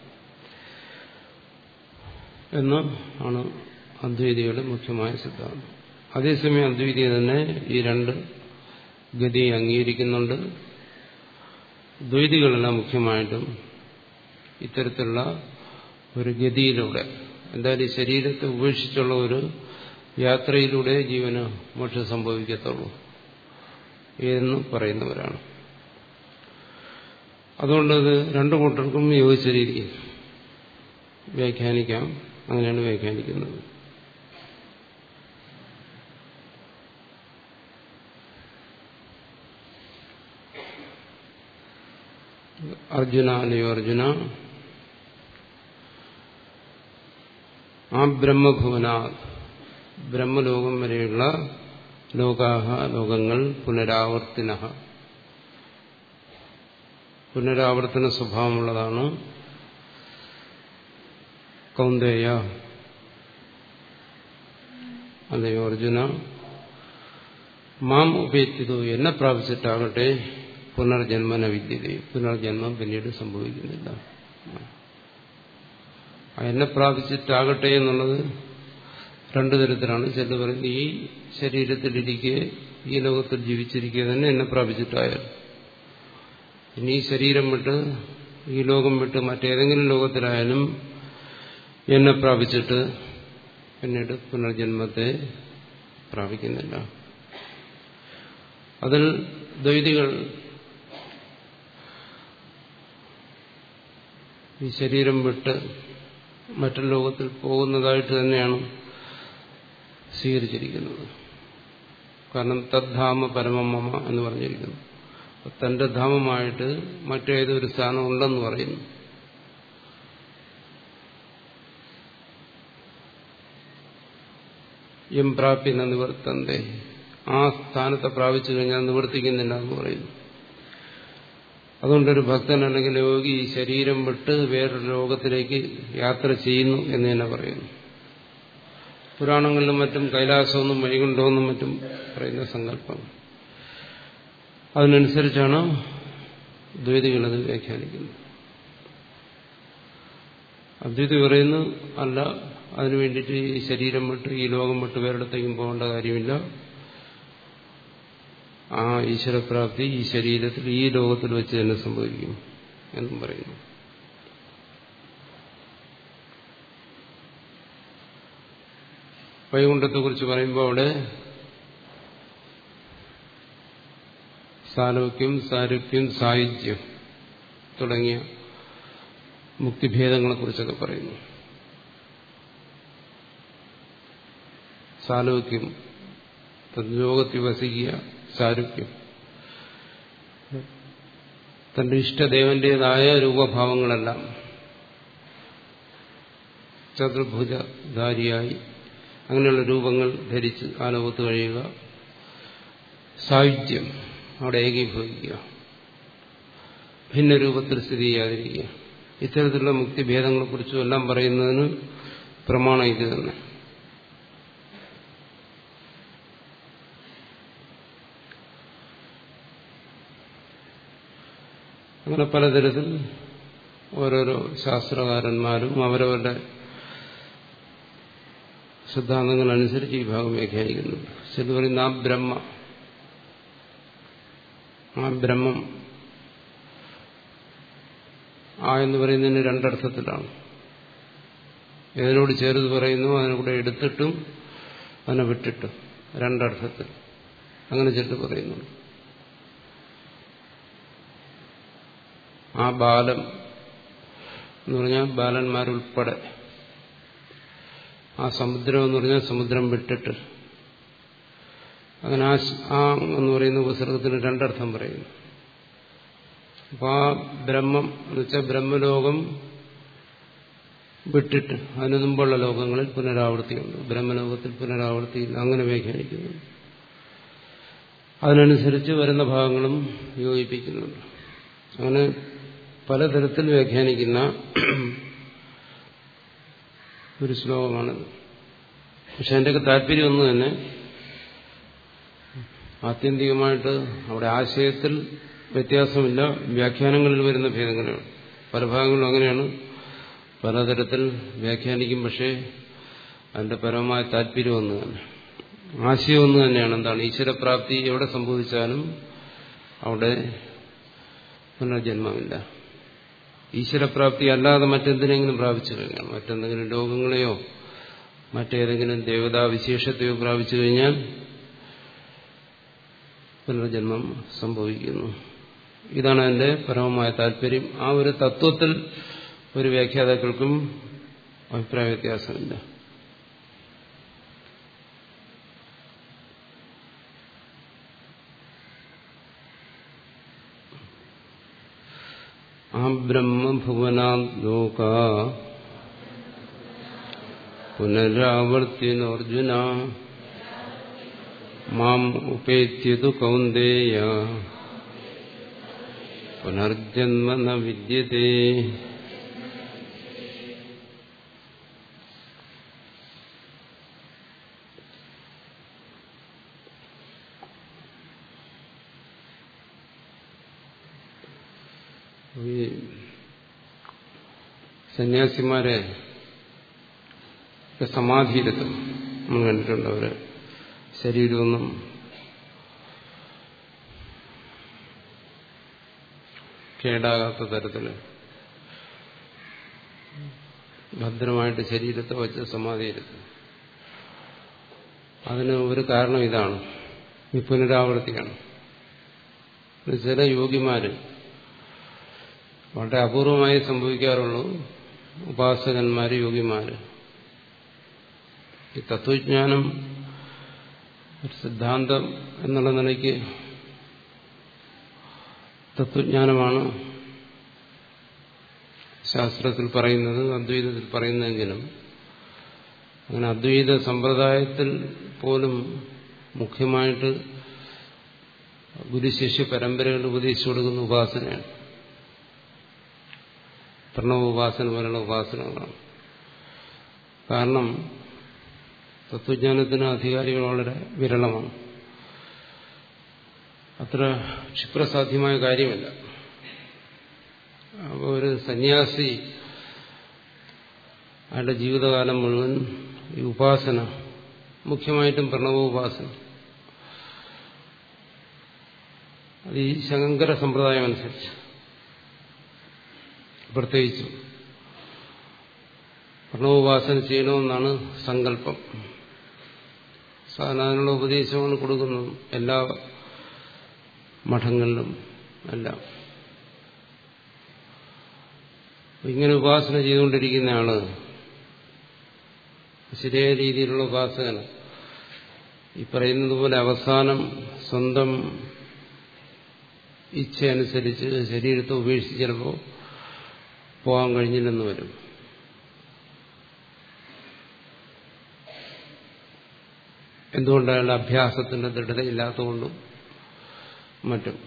എന്ന് ആണ് അദ്വൈതിയുടെ മുഖ്യമായ സിദ്ധാന്തം അതേസമയം അദ്വൈതി തന്നെ ഈ രണ്ട് ഗതി അംഗീകരിക്കുന്നുണ്ട് ദ്വൈതികളെല്ലാം മുഖ്യമായിട്ടും ഇത്തരത്തിലുള്ള ഒരു ഗതിയിലൂടെ എന്തായാലും ശരീരത്തെ ഉപേക്ഷിച്ചുള്ള ഒരു യാത്രയിലൂടെ ജീവന് മോക്ഷം സംഭവിക്കത്തുള്ളൂ എന്ന് പറയുന്നവരാണ് അതുകൊണ്ടത് രണ്ടു കൂട്ടർക്കും യോജിച്ച രീതിയിൽ വ്യാഖ്യാനിക്കാം അങ്ങനെയാണ് വ്യാഖ്യാനിക്കുന്നത് അർജുന അല്ലയോ അർജുന ആ ബ്രഹ്മഭുവന ബ്രഹ്മലോകം വരെയുള്ള ലോകാഹ ലോകങ്ങൾ പുനരാവർത്തിന പുനരാവർത്തന സ്വഭാവമുള്ളതാണ് കൗന്ദേയ അല്ലയോ അർജുന മാം ഉപേക്ഷിതു എന്നെ പ്രാപിച്ചിട്ടാകട്ടെ പുനർജന്മന വിദ്യത പുനർജന്മം പിന്നീട് സംഭവിക്കുന്നില്ല എന്നെ പ്രാപിച്ചിട്ടാകട്ടെ എന്നുള്ളത് രണ്ടു തരത്തിലാണ് ചില പറയുന്നത് ഈ ശരീരത്തിലിരിക്കെ ഈ ലോകത്തിൽ ജീവിച്ചിരിക്കുക തന്നെ എന്നെ പ്രാപിച്ചിട്ടായാൽ ഇനി ഈ ശരീരം വിട്ട് ഈ ലോകം വിട്ട് മറ്റേതെങ്കിലും ലോകത്തിലായാലും എന്നെ പ്രാപിച്ചിട്ട് പിന്നീട് പുനർജന്മത്തെ പ്രാപിക്കുന്നില്ല അതിൽ ദ്വൈതികൾ ഈ ശരീരം വിട്ട് മറ്റൊരു ലോകത്തിൽ പോകുന്നതായിട്ട് തന്നെയാണ് സ്വീകരിച്ചിരിക്കുന്നത് കാരണം തദ്ധാമ പരമമമ എന്ന് പറഞ്ഞിരിക്കുന്നു തന്റെ ധാമമായിട്ട് മറ്റേതൊരു സ്ഥാനം ഉണ്ടെന്ന് പറയുന്നു എം പ്രാപ്യന നിവർത്തന്തേ ആ സ്ഥാനത്തെ പ്രാപിച്ചു കഴിഞ്ഞാൽ നിവർത്തിക്കുന്നില്ല എന്ന് പറയുന്നു അതുകൊണ്ടൊരു ഭക്തൻ അല്ലെങ്കിൽ യോഗി ഈ ശരീരം വിട്ട് വേറൊരു ലോകത്തിലേക്ക് യാത്ര ചെയ്യുന്നു എന്ന് തന്നെ പറയുന്നു പുരാണങ്ങളിലും മറ്റും കൈലാസമെന്നും വൈകുണ്ഠമെന്നും മറ്റും പറയുന്ന സങ്കല്പം അതിനനുസരിച്ചാണ് ദ്വൈതികളത് വ്യാഖ്യാനിക്കുന്നത് അദ്വൈതി പറയുന്നു അല്ല അതിനു വേണ്ടിയിട്ട് ഈ ശരീരം വിട്ട് ഈ ലോകം വിട്ട് വേറിടത്തേക്കും പോകേണ്ട കാര്യമില്ല ആ ഈശ്വരപ്രാപ്തി ഈ ശരീരത്തിൽ ഈ ലോകത്തിൽ വെച്ച് തന്നെ സംഭവിക്കും എന്നും പറയുന്നു വൈകുണ്ഠത്തെക്കുറിച്ച് പറയുമ്പോൾ അവിടെ സാലോക്യം സാരുക്യം സായുജ്യം തുടങ്ങിയ മുക്തിഭേദങ്ങളെക്കുറിച്ചൊക്കെ പറയുന്നു സാലോക്യം ലോകത്തിൽ വസിക്കുക സാരുക്യം തന്റെ ഇഷ്ടദേവന്റേതായ രൂപഭാവങ്ങളെല്ലാം ചതുർഭുജധാരിയായി അങ്ങനെയുള്ള രൂപങ്ങൾ ധരിച്ച് ആ ലോകത്ത് കഴിയുക സായുജ്യം അവിടെ ഏകീഭവിക്കുക ഭിന്ന രൂപത്തിൽ സ്ഥിതി ചെയ്യാതിരിക്കുക ഇത്തരത്തിലുള്ള മുക്തിഭേദങ്ങളെക്കുറിച്ചും എല്ലാം പറയുന്നതിന് പ്രമാണം ഇത് തന്നെ അങ്ങനെ പലതരത്തിൽ ഓരോരോ ശാസ്ത്രകാരന്മാരും അവരവരുടെ സിദ്ധാന്തങ്ങളനുസരിച്ച് ഈ ഭാഗം വ്യാഖ്യാനിക്കുന്നുണ്ട് ചില പറയുന്ന ആ ബ്രഹ്മ ആ ബ്രഹ്മം ആ എന്ന് പറയുന്നതിന് രണ്ടർത്ഥത്തിലാണ് ഏതിനോട് ചേർത്ത് പറയുന്നു അതിനെ കൂടെ എടുത്തിട്ടും അതിനെ വിട്ടിട്ടും രണ്ടർത്ഥത്തിൽ അങ്ങനെ ചേർത്ത് പറയുന്നുണ്ട് ആ ബാലം എന്ന് പറഞ്ഞാൽ ബാലന്മാരുൾപ്പെടെ ആ സമുദ്രം എന്ന് പറഞ്ഞാൽ സമുദ്രം വിട്ടിട്ട് അങ്ങനെ ആ ആ എന്ന് പറയുന്ന ഉപസർഗത്തിന് രണ്ടർത്ഥം പറയുന്നു അപ്പൊ ആ ബ്രഹ്മം എന്ന് വെച്ചാൽ ബ്രഹ്മലോകം വിട്ടിട്ട് അതിനു മുമ്പുള്ള ലോകങ്ങളിൽ പുനരാവൃത്തിയുണ്ട് ബ്രഹ്മലോകത്തിൽ പുനരാവൃത്തിയില്ല അങ്ങനെ വ്യാഖ്യാനിക്കുന്നു അതിനനുസരിച്ച് വരുന്ന ഭാഗങ്ങളും യോജിപ്പിക്കുന്നുണ്ട് അങ്ങനെ പലതരത്തിൽ വ്യാഖ്യാനിക്കുന്ന ഒരു ശ്ലോകമാണിത് പക്ഷെ അതിൻ്റെയൊക്കെ താല്പര്യം ഒന്ന് തന്നെ ആത്യന്തികമായിട്ട് അവിടെ ആശയത്തിൽ വ്യത്യാസമില്ല വ്യാഖ്യാനങ്ങളിൽ വരുന്ന ഭേദങ്ങളാണ് പല ഭാഗങ്ങളും അങ്ങനെയാണ് പലതരത്തിൽ വ്യാഖ്യാനിക്കും പക്ഷേ അതിന്റെ പരമമായ താല്പര്യം ഒന്ന് തന്നെ ആശയം ഒന്ന് തന്നെയാണ് എന്താണ് ഈശ്വരപ്രാപ്തി എവിടെ സംഭവിച്ചാലും അവിടെ പുനർജന്മമില്ല ഈശ്വരപ്രാപ്തി അല്ലാതെ മറ്റെന്തിനെങ്കിലും പ്രാപിച്ചു കഴിഞ്ഞാൽ മറ്റെന്തെങ്കിലും ലോകങ്ങളെയോ മറ്റേതെങ്കിലും ദേവതാവിശേഷത്തെയോ പ്രാപിച്ചു കഴിഞ്ഞാൽ പുനർജന്മം സംഭവിക്കുന്നു ഇതാണ് അതിന്റെ പരമമായ താല്പര്യം ആ ഒരു തത്വത്തിൽ ഒരു വ്യാഖ്യാതാക്കൾക്കും അഭിപ്രായ വ്യത്യാസമില്ല ആ ബ്രഹ്മഭുവനാലോക പുനരാവർത്തിനോർജുന മാം ഉപേത്യതു കൗന്ദേയ പുനർജന്മ ന വിദ്യത്തെ ഈ സന്യാസിമാരെ സമാധിയിലെത്തും നമ്മൾ കണ്ടിട്ടുണ്ട് അവര് ശരീരമൊന്നും കേടാകാത്ത തരത്തില് ഭദ്രമായിട്ട് ശരീരത്തെ വെച്ച് സമാധിയിലെത്തും അതിന് ഒരു കാരണം ഇതാണ് ഈ പുനരാവർത്തിയാണ് ചില യോഗിമാര് വളരെ അപൂർവമായി സംഭവിക്കാറുള്ളൂ ഉപാസകന്മാര് യോഗിമാര് ഈ തത്വജ്ഞാനം ഒരു സിദ്ധാന്തം എന്നുള്ള നിലയ്ക്ക് തത്വജ്ഞാനമാണ് ശാസ്ത്രത്തിൽ പറയുന്നത് അദ്വൈതത്തിൽ പറയുന്നതെങ്കിലും അങ്ങനെ അദ്വൈത സമ്പ്രദായത്തിൽ പോലും മുഖ്യമായിട്ട് ഗുരുശിഷ്യ പരമ്പരകൾ ഉപദേശിച്ചു കൊടുക്കുന്ന ഉപാസനയാണ് പ്രണവ ഉപാസന പോലുള്ള ഉപാസനകളാണ് കാരണം തത്വജ്ഞാനത്തിന് അധികാരികൾ വളരെ വിരളമാണ് അത്ര ക്ഷിപ്രസാധ്യമായ കാര്യമല്ല അപ്പോൾ ഒരു സന്യാസി അയാളുടെ ജീവിതകാലം മുഴുവൻ ഈ ഉപാസന മുഖ്യമായിട്ടും പ്രണവ ഉപാസന അത് ഈ ശങ്കര സമ്പ്രദായം അനുസരിച്ച് പ്രത്യേകിച്ചും പ്രണവോപാസന ചെയ്യണമെന്നാണ് സങ്കല്പം സാധാരണ അതിനുള്ള ഉപദേശമാണ് കൊടുക്കുന്നത് എല്ലാ മഠങ്ങളിലും എല്ലാം ഇങ്ങനെ ഉപാസന ചെയ്തുകൊണ്ടിരിക്കുന്ന ആള് ശരിയായ രീതിയിലുള്ള ഉപാസകന് ഈ പറയുന്നത് പോലെ അവസാനം സ്വന്തം ഇച്ഛയനുസരിച്ച് ശരീരത്തെ ഉപേക്ഷിച്ച് ചിലപ്പോൾ പോകാൻ കഴിഞ്ഞില്ലെന്ന് വരും എന്തുകൊണ്ടയാളുടെ അഭ്യാസത്തിന്റെ ദൃഢതയില്ലാത്തതുകൊണ്ടും മറ്റും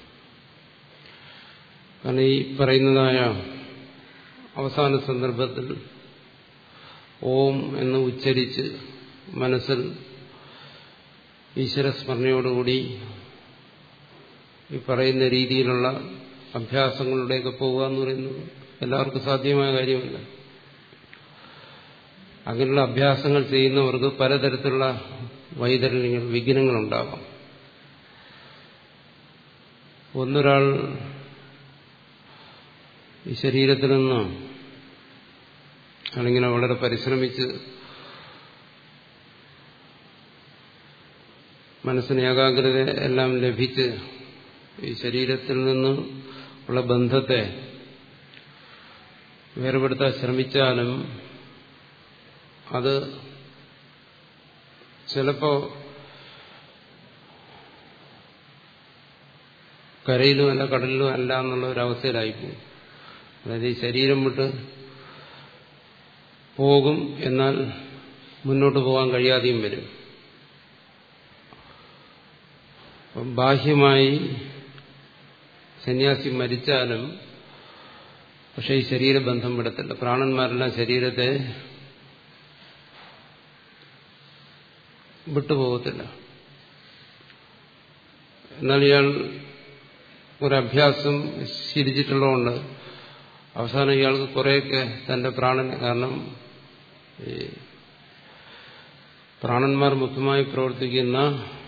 കാരണം ഈ പറയുന്നതായ അവസാന സന്ദർഭത്തിൽ ഓം എന്ന് ഉച്ചരിച്ച് മനസ്സിൽ ഈശ്വരസ്മരണയോടുകൂടി ഈ പറയുന്ന രീതിയിലുള്ള അഭ്യാസങ്ങളിലൂടെയൊക്കെ പോവുക എന്ന് പറയുന്നത് എല്ലാവർക്കും സാധ്യമായ കാര്യമല്ല അങ്ങനെയുള്ള അഭ്യാസങ്ങൾ ചെയ്യുന്നവർക്ക് പലതരത്തിലുള്ള വൈതരണ്യങ്ങൾ വിഘ്നങ്ങളുണ്ടാവാം ഒന്നൊരാൾ ഈ ശരീരത്തിൽ നിന്ന് ആളിങ്ങനെ വളരെ പരിശ്രമിച്ച് മനസ്സിന് ഏകാഗ്രത എല്ലാം ലഭിച്ച് ഈ ശരീരത്തിൽ നിന്ന് ഉള്ള ബന്ധത്തെ വേർപെടുത്താൻ ശ്രമിച്ചാലും അത് ചിലപ്പോ കരയിലും അല്ല കടലിലും അല്ല എന്നുള്ള ഒരവസ്ഥയിലായിപ്പോകും അതായത് ഈ ശരീരം വിട്ട് പോകും എന്നാൽ മുന്നോട്ട് പോകാൻ കഴിയാതെയും വരും ബാഹ്യമായി സന്യാസി മരിച്ചാലും പക്ഷെ ഈ ശരീരബന്ധം വിടത്തില്ല പ്രാണന്മാരെല്ലാം ശരീരത്തെ വിട്ടുപോകത്തില്ല എന്നാൽ ഇയാൾ ഒരഭ്യാസം ശീലിച്ചിട്ടുള്ളതുകൊണ്ട് അവസാനം ഇയാൾക്ക് കുറേയൊക്കെ തന്റെ പ്രാണൻ കാരണം ഈ പ്രാണന്മാർ മുഖ്യമായി പ്രവർത്തിക്കുന്ന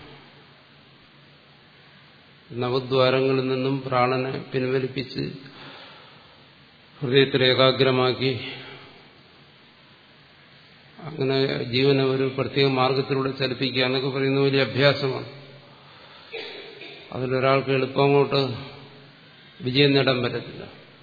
നവദ്വാരങ്ങളിൽ നിന്നും പ്രാണനെ പിൻവലിപ്പിച്ച് ഹൃദയത്തിൽ ഏകാഗ്രമാക്കി അങ്ങനെ ജീവനെ ഒരു പ്രത്യേക മാർഗത്തിലൂടെ ചലിപ്പിക്കുക എന്നൊക്കെ പറയുന്ന വലിയ അഭ്യാസമാണ് അതിലൊരാൾക്ക് എളുപ്പം അങ്ങോട്ട് വിജയം നേടാൻ പറ്റത്തില്ല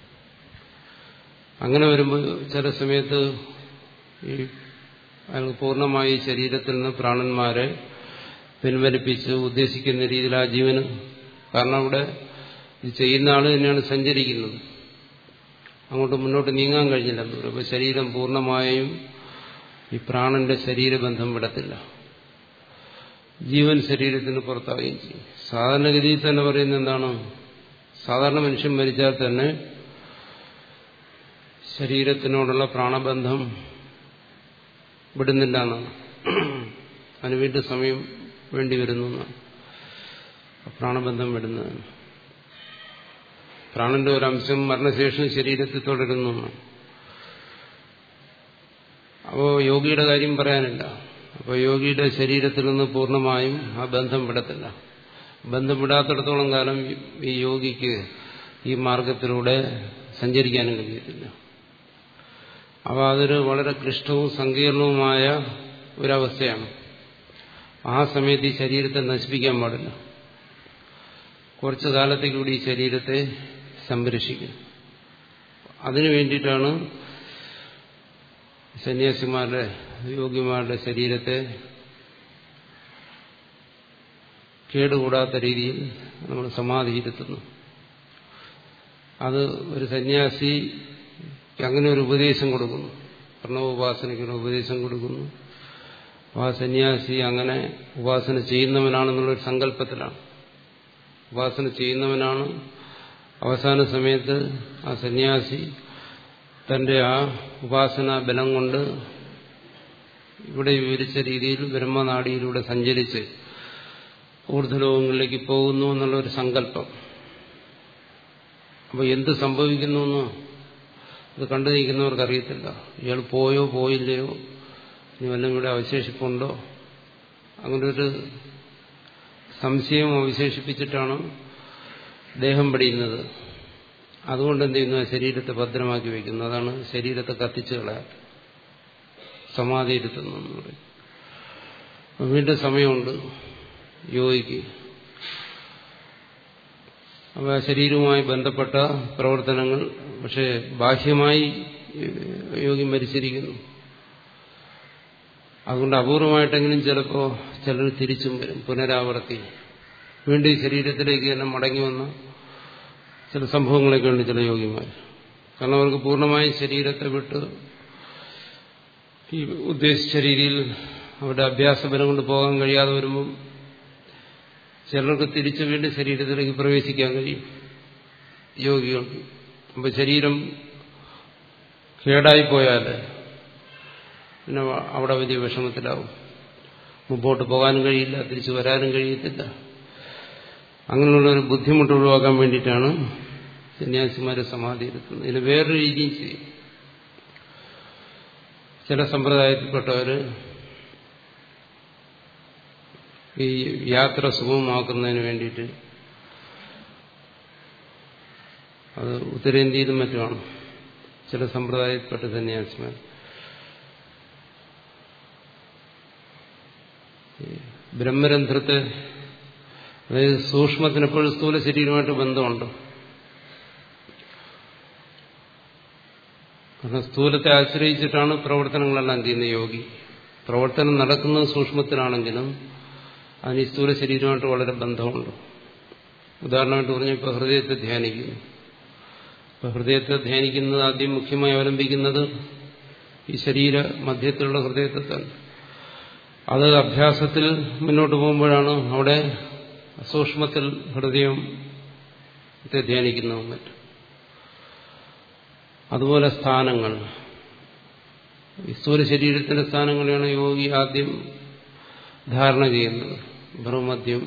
അങ്ങനെ വരുമ്പോൾ ചില സമയത്ത് ഈ അയാൾക്ക് പൂർണ്ണമായി ശരീരത്തിൽ നിന്ന് പ്രാണന്മാരെ പിൻവലിപ്പിച്ച് ഉദ്ദേശിക്കുന്ന രീതിയിൽ ആ ജീവന് കാരണം അവിടെ ഇത് ചെയ്യുന്ന ആൾ തന്നെയാണ് സഞ്ചരിക്കുന്നത് അങ്ങോട്ട് മുന്നോട്ട് നീങ്ങാൻ കഴിഞ്ഞില്ല അപ്പോൾ ശരീരം പൂർണ്ണമായും ഈ പ്രാണന്റെ ശരീരബന്ധം വിടത്തില്ല ജീവൻ ശരീരത്തിന് പുറത്താവുകയും ചെയ്യും സാധാരണഗതിയിൽ തന്നെ പറയുന്നത് എന്താണ് സാധാരണ മനുഷ്യൻ മരിച്ചാൽ തന്നെ ശരീരത്തിനോടുള്ള പ്രാണബന്ധം വിടുന്നില്ല എന്നാണ് അതിന് വീണ്ടും സമയം വേണ്ടി വരുന്നു എന്നാണ് പ്രാണബന്ധം വിടുന്നതാണ് പ്രാണന്റെ ഒരംശം മരണശേഷം ശരീരത്തിൽ തുടരുന്നു എന്നാണ് അപ്പോൾ യോഗിയുടെ കാര്യം പറയാനില്ല അപ്പോൾ യോഗിയുടെ ശരീരത്തിൽ നിന്ന് പൂർണ്ണമായും ആ ബന്ധം വിടത്തില്ല ബന്ധം വിടാത്തിടത്തോളം കാലം ഈ യോഗിക്ക് ഈ മാർഗത്തിലൂടെ സഞ്ചരിക്കാനും കഴിയത്തില്ല അപ്പോൾ അതൊരു വളരെ ക്ലിഷ്ടവും സങ്കീർണവുമായ ഒരവസ്ഥയാണ് ആ സമയത്ത് ഈ ശരീരത്തെ നശിപ്പിക്കാൻ പാടില്ല കുറച്ചു കാലത്തേക്ക് കൂടി ഈ ശരീരത്തെ സംരക്ഷിക്കും അതിനു വേണ്ടിയിട്ടാണ് സന്യാസിമാരുടെ യോഗിമാരുടെ ശരീരത്തെ കേടുകൂടാത്ത രീതിയിൽ നമ്മൾ സമാധിയിരുത്തുന്നു അത് ഒരു സന്യാസി അങ്ങനെ ഒരു ഉപദേശം കൊടുക്കുന്നു പ്രണവോപാസനയ്ക്കൊരു ഉപദേശം കൊടുക്കുന്നു ആ സന്യാസി അങ്ങനെ ഉപാസന ചെയ്യുന്നവനാണെന്നുള്ളൊരു സങ്കല്പത്തിലാണ് ഉപാസന ചെയ്യുന്നവനാണ് അവസാന സമയത്ത് ആ സന്യാസി തന്റെ ആ ഉപാസന ബലം കൊണ്ട് ഇവിടെ വിവരിച്ച രീതിയിൽ ബ്രഹ്മനാടിയിലൂടെ സഞ്ചരിച്ച് ഊർധ്വലോകങ്ങളിലേക്ക് പോകുന്നു എന്നുള്ളൊരു സങ്കല്പം അപ്പോൾ എന്ത് സംഭവിക്കുന്നു എന്ന് ഇത് കണ്ടു നിൽക്കുന്നവർക്ക് അറിയത്തില്ല ഇയാൾ പോയോ പോയില്ലയോ ഇനി വല്ലതും ഇവിടെ അവശേഷിപ്പുണ്ടോ അങ്ങനെ ഒരു സംശയം അവശേഷിപ്പിച്ചിട്ടാണ് ദേഹം പടിയുന്നത് അതുകൊണ്ട് എന്ത് ചെയ്യുന്നു ശരീരത്തെ ഭദ്രമാക്കി വയ്ക്കുന്നു അതാണ് ശരീരത്തെ കത്തിച്ചു കളയാൻ സമാധി ഇരുത്തുന്നു എന്ന് പറയും വീണ്ടും സമയമുണ്ട് യോഗിക്ക് അപ്പോൾ ആ ശരീരവുമായി ബന്ധപ്പെട്ട പ്രവർത്തനങ്ങൾ പക്ഷേ ബാഹ്യമായി യോഗി മരിച്ചിരിക്കുന്നു അതുകൊണ്ട് അപൂർവമായിട്ടെങ്കിലും ചിലപ്പോൾ ചിലർ തിരിച്ചും വരും പുനരാവർത്തി വീണ്ടും ഈ ശരീരത്തിലേക്ക് തന്നെ മടങ്ങി വന്ന ചില സംഭവങ്ങളൊക്കെ ഉണ്ട് ചില യോഗിമാർ കാരണം അവർക്ക് പൂർണ്ണമായും ശരീരത്തെ വിട്ട് ഈ ഉദ്ദേശിച്ച രീതിയിൽ അവരുടെ അഭ്യാസബലം കൊണ്ട് പോകാൻ കഴിയാതെ വരുമ്പം ചിലർക്ക് തിരിച്ചു വീണ്ടും ശരീരത്തിലേക്ക് പ്രവേശിക്കാൻ കഴിയും യോഗികൾക്ക് അപ്പം ശരീരം കേടായിപ്പോയാൽ പിന്നെ അവിടെ വലിയ വിഷമത്തിലാവും മുമ്പോട്ട് പോകാനും കഴിയില്ല തിരിച്ചു വരാനും കഴിയത്തില്ല അങ്ങനെയുള്ള ഒരു ബുദ്ധിമുട്ട് ഒഴിവാക്കാൻ വേണ്ടിയിട്ടാണ് സന്യാസിമാരെ സമാധി എടുക്കുന്നത് ഇതിന് വേറൊരു രീതിയും ചെയ്യും ചില സമ്പ്രദായത്തിൽപ്പെട്ടവർ ഈ യാത്ര സുഗമമാക്കുന്നതിന് വേണ്ടിയിട്ട് അത് ഉത്തരേന്ത്യയിലും മറ്റുമാണ് ചില സമ്പ്രദായത്തിൽപ്പെട്ട സന്യാസിമാർ ബ്രഹ്മരന്ധ്രത്തെ അതായത് സൂക്ഷ്മത്തിനെപ്പോഴും സ്ഥൂല ശരീരമായിട്ട് ബന്ധമുണ്ട് കാരണം സ്ഥൂലത്തെ ആശ്രയിച്ചിട്ടാണ് പ്രവർത്തനങ്ങളെല്ലാം ചെയ്യുന്ന യോഗി പ്രവർത്തനം നടക്കുന്നത് സൂക്ഷ്മത്തിലാണെങ്കിലും അതിന് ഈ സ്ഥൂല ശരീരമായിട്ട് വളരെ ബന്ധമുണ്ട് ഉദാഹരണമായിട്ട് പറഞ്ഞ ഇപ്പോൾ ഹൃദയത്തെ ധ്യാനിക്കുന്നു ഇപ്പൊ ഹൃദയത്തെ ധ്യാനിക്കുന്നത് ആദ്യം മുഖ്യമായി അവലംബിക്കുന്നത് ഈ ശരീര മധ്യത്തിലുള്ള ഹൃദയത്തെ തന്നെ അത് അഭ്യാസത്തിൽ മുന്നോട്ട് പോകുമ്പോഴാണ് അവിടെ സൂക്ഷ്മത്തിൽ ഹൃദയം ധ്യാനിക്കുന്നു മറ്റും അതുപോലെ സ്ഥാനങ്ങൾ സ്ഥൂല ശരീരത്തിന്റെ സ്ഥാനങ്ങളെയാണ് യോഗി ആദ്യം ധാരണ ചെയ്യുന്നത് ഭ്രമദ്യം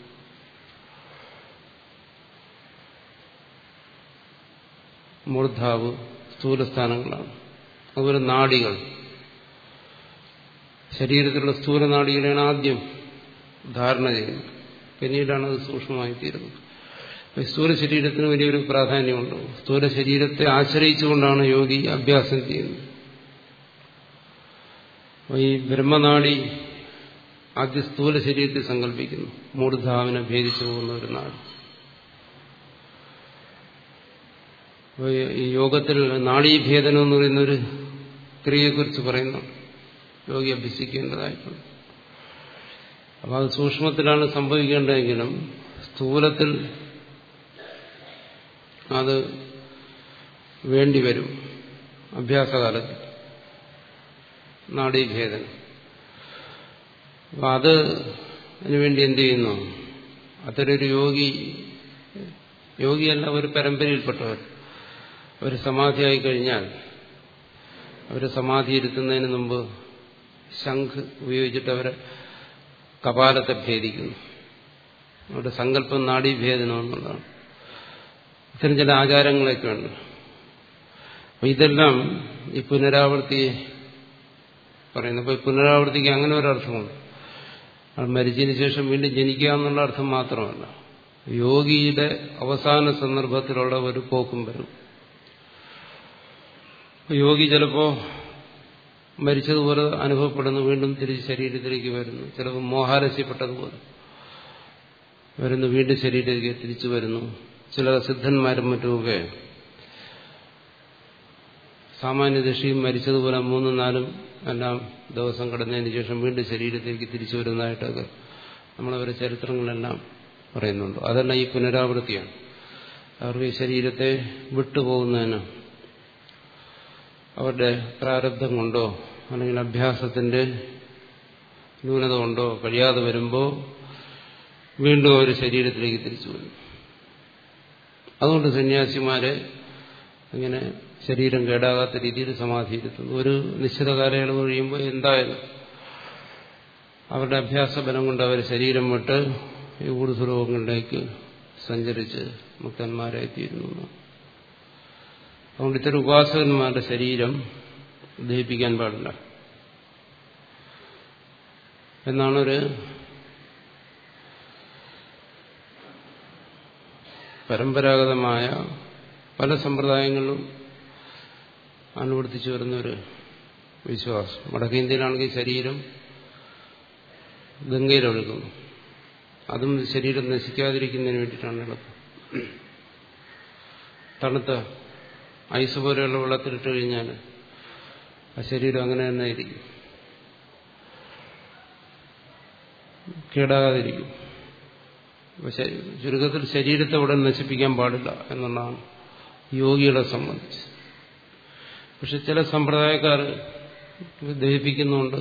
മൂർധാവ് സ്ഥൂലസ്ഥാനങ്ങളാണ് അതുപോലെ നാടികൾ ശരീരത്തിലുള്ള സ്ഥൂലനാടികളെയാണ് ആദ്യം ധാരണ ചെയ്യുന്നത് പിന്നീടാണ് അത് സൂക്ഷ്മമായി തീരുന്നത് സ്ഥൂല ശരീരത്തിന് വലിയൊരു പ്രാധാന്യമുണ്ട് സ്ഥൂല ശരീരത്തെ ആശ്രയിച്ചുകൊണ്ടാണ് യോഗി അഭ്യാസം ചെയ്യുന്നത് ഈ ബ്രഹ്മനാടി ആദ്യ സ്ഥൂല ശരീരത്തെ സങ്കല്പിക്കുന്നു മൂർധാവിനെ ഭേദിച്ചു പോകുന്ന ഒരു നാട് ഈ യോഗത്തിൽ നാഡീഭേദനം എന്ന് പറയുന്ന ഒരു ക്രിയയെക്കുറിച്ച് പറയുന്നു യോഗി അഭ്യസിക്കേണ്ടതായിട്ടുണ്ട് അപ്പോൾ അത് സൂക്ഷ്മത്തിലാണ് സംഭവിക്കേണ്ടതെങ്കിലും സ്ഥൂലത്തിൽ അത് വേണ്ടിവരും അഭ്യാസകാലത്ത് നാഡീഭേദനം അപ്പം അത് അതിനുവേണ്ടി എന്ത് ചെയ്യുന്നു അത്തരൊരു യോഗി യോഗിയല്ല ഒരു പരമ്പരയിൽപ്പെട്ടവർ അവർ സമാധിയായി കഴിഞ്ഞാൽ അവർ സമാധി ഇരുത്തുന്നതിന് മുമ്പ് ശംഖ് ഉപയോഗിച്ചിട്ട് അവരെ കപാലത്തെ ഭേദിക്കുന്നു അവരുടെ സങ്കല്പം നാഡീഭേദനം എന്നുള്ളതാണ് ഇത്തരം ചില ആചാരങ്ങളൊക്കെ ഉണ്ട് അപ്പൊ ഇതെല്ലാം ഈ പുനരാവൃത്തി പറയുന്നു അപ്പൊ ഈ പുനരാവൃത്തിക്ക് അങ്ങനെ ഒരു അർത്ഥമുണ്ട് അത് മരിച്ചതിന് ശേഷം വീണ്ടും ജനിക്കുക എന്നുള്ള അർത്ഥം മാത്രമല്ല യോഗിയുടെ അവസാന സന്ദർഭത്തിലുള്ള ഒരു പോക്കും വരും യോഗി ചിലപ്പോ മരിച്ചതുപോലെ അനുഭവപ്പെടുന്നു വീണ്ടും തിരിച്ച് ശരീരത്തിലേക്ക് വരുന്നു ചിലപ്പോൾ മോഹാലസ്യപ്പെട്ടതുപോലെ വരുന്നു വീണ്ടും ശരീരത്തിലേക്ക് തിരിച്ചു വരുന്നു ചില സിദ്ധന്മാരും മറ്റുമൊക്കെ സാമാന്യ ദൃഷ്ടിയും മരിച്ചതുപോലെ മൂന്നും നാലും എല്ലാം ദിവസം കടന്നതിന് ശേഷം വീണ്ടും ശരീരത്തിലേക്ക് തിരിച്ചു വരുന്നതായിട്ടൊക്കെ നമ്മളവരെ ചരിത്രങ്ങളെല്ലാം പറയുന്നുണ്ട് അതെല്ലാം ഈ പുനരാവൃത്തിയാണ് അവർക്ക് ഈ ശരീരത്തെ വിട്ടുപോകുന്നതിന് അവരുടെ പ്രാരബ്ധം കൊണ്ടോ അല്ലെങ്കിൽ അഭ്യാസത്തിന്റെ ന്യൂനത കൊണ്ടോ കഴിയാതെ വരുമ്പോൾ വീണ്ടും അവർ ശരീരത്തിലേക്ക് തിരിച്ചു വരും അതുകൊണ്ട് സന്യാസിമാരെ ഇങ്ങനെ ശരീരം കേടാകാത്ത രീതിയിൽ സമാധിയിരുത്തുന്നു ഒരു നിശ്ചിത കാലയളവ് കഴിയുമ്പോൾ എന്തായാലും അവരുടെ അഭ്യാസ ബലം കൊണ്ട് അവർ ശരീരം വിട്ട് ഈ ഊർധ്വലോകങ്ങളിലേക്ക് സഞ്ചരിച്ച് മുക്തന്മാരായി തീരുന്നു അതുകൊണ്ട് ഇത്തരം ഉപാസകന്മാരുടെ ശരീരം ദഹിപ്പിക്കാൻ പാടില്ല എന്നാണൊരു പരമ്പരാഗതമായ പല സമ്പ്രദായങ്ങളിലും അനുവർത്തിച്ചു വരുന്നൊരു വിശ്വാസം വടക്കേന്ത്യയിലാണെങ്കിൽ ശരീരം ഗംഗയിലൊഴുകുന്നു അതും ശരീരം നശിക്കാതിരിക്കുന്നതിന് വേണ്ടിയിട്ടാണ് എളുപ്പം തണുത്ത ഐസ് പോലെയുള്ള വെള്ളത്തിലിട്ട് കഴിഞ്ഞാൽ ആ ശരീരം അങ്ങനെ തന്നെ ഇരിക്കും കേടാകാതിരിക്കും പക്ഷെ ചുരുക്കത്തിൽ ശരീരത്തെ ഉടൻ നശിപ്പിക്കാൻ പാടില്ല എന്നുള്ളതാണ് യോഗികളെ സംബന്ധിച്ച് പക്ഷെ ചില സമ്പ്രദായക്കാർ ദഹിപ്പിക്കുന്നുണ്ട്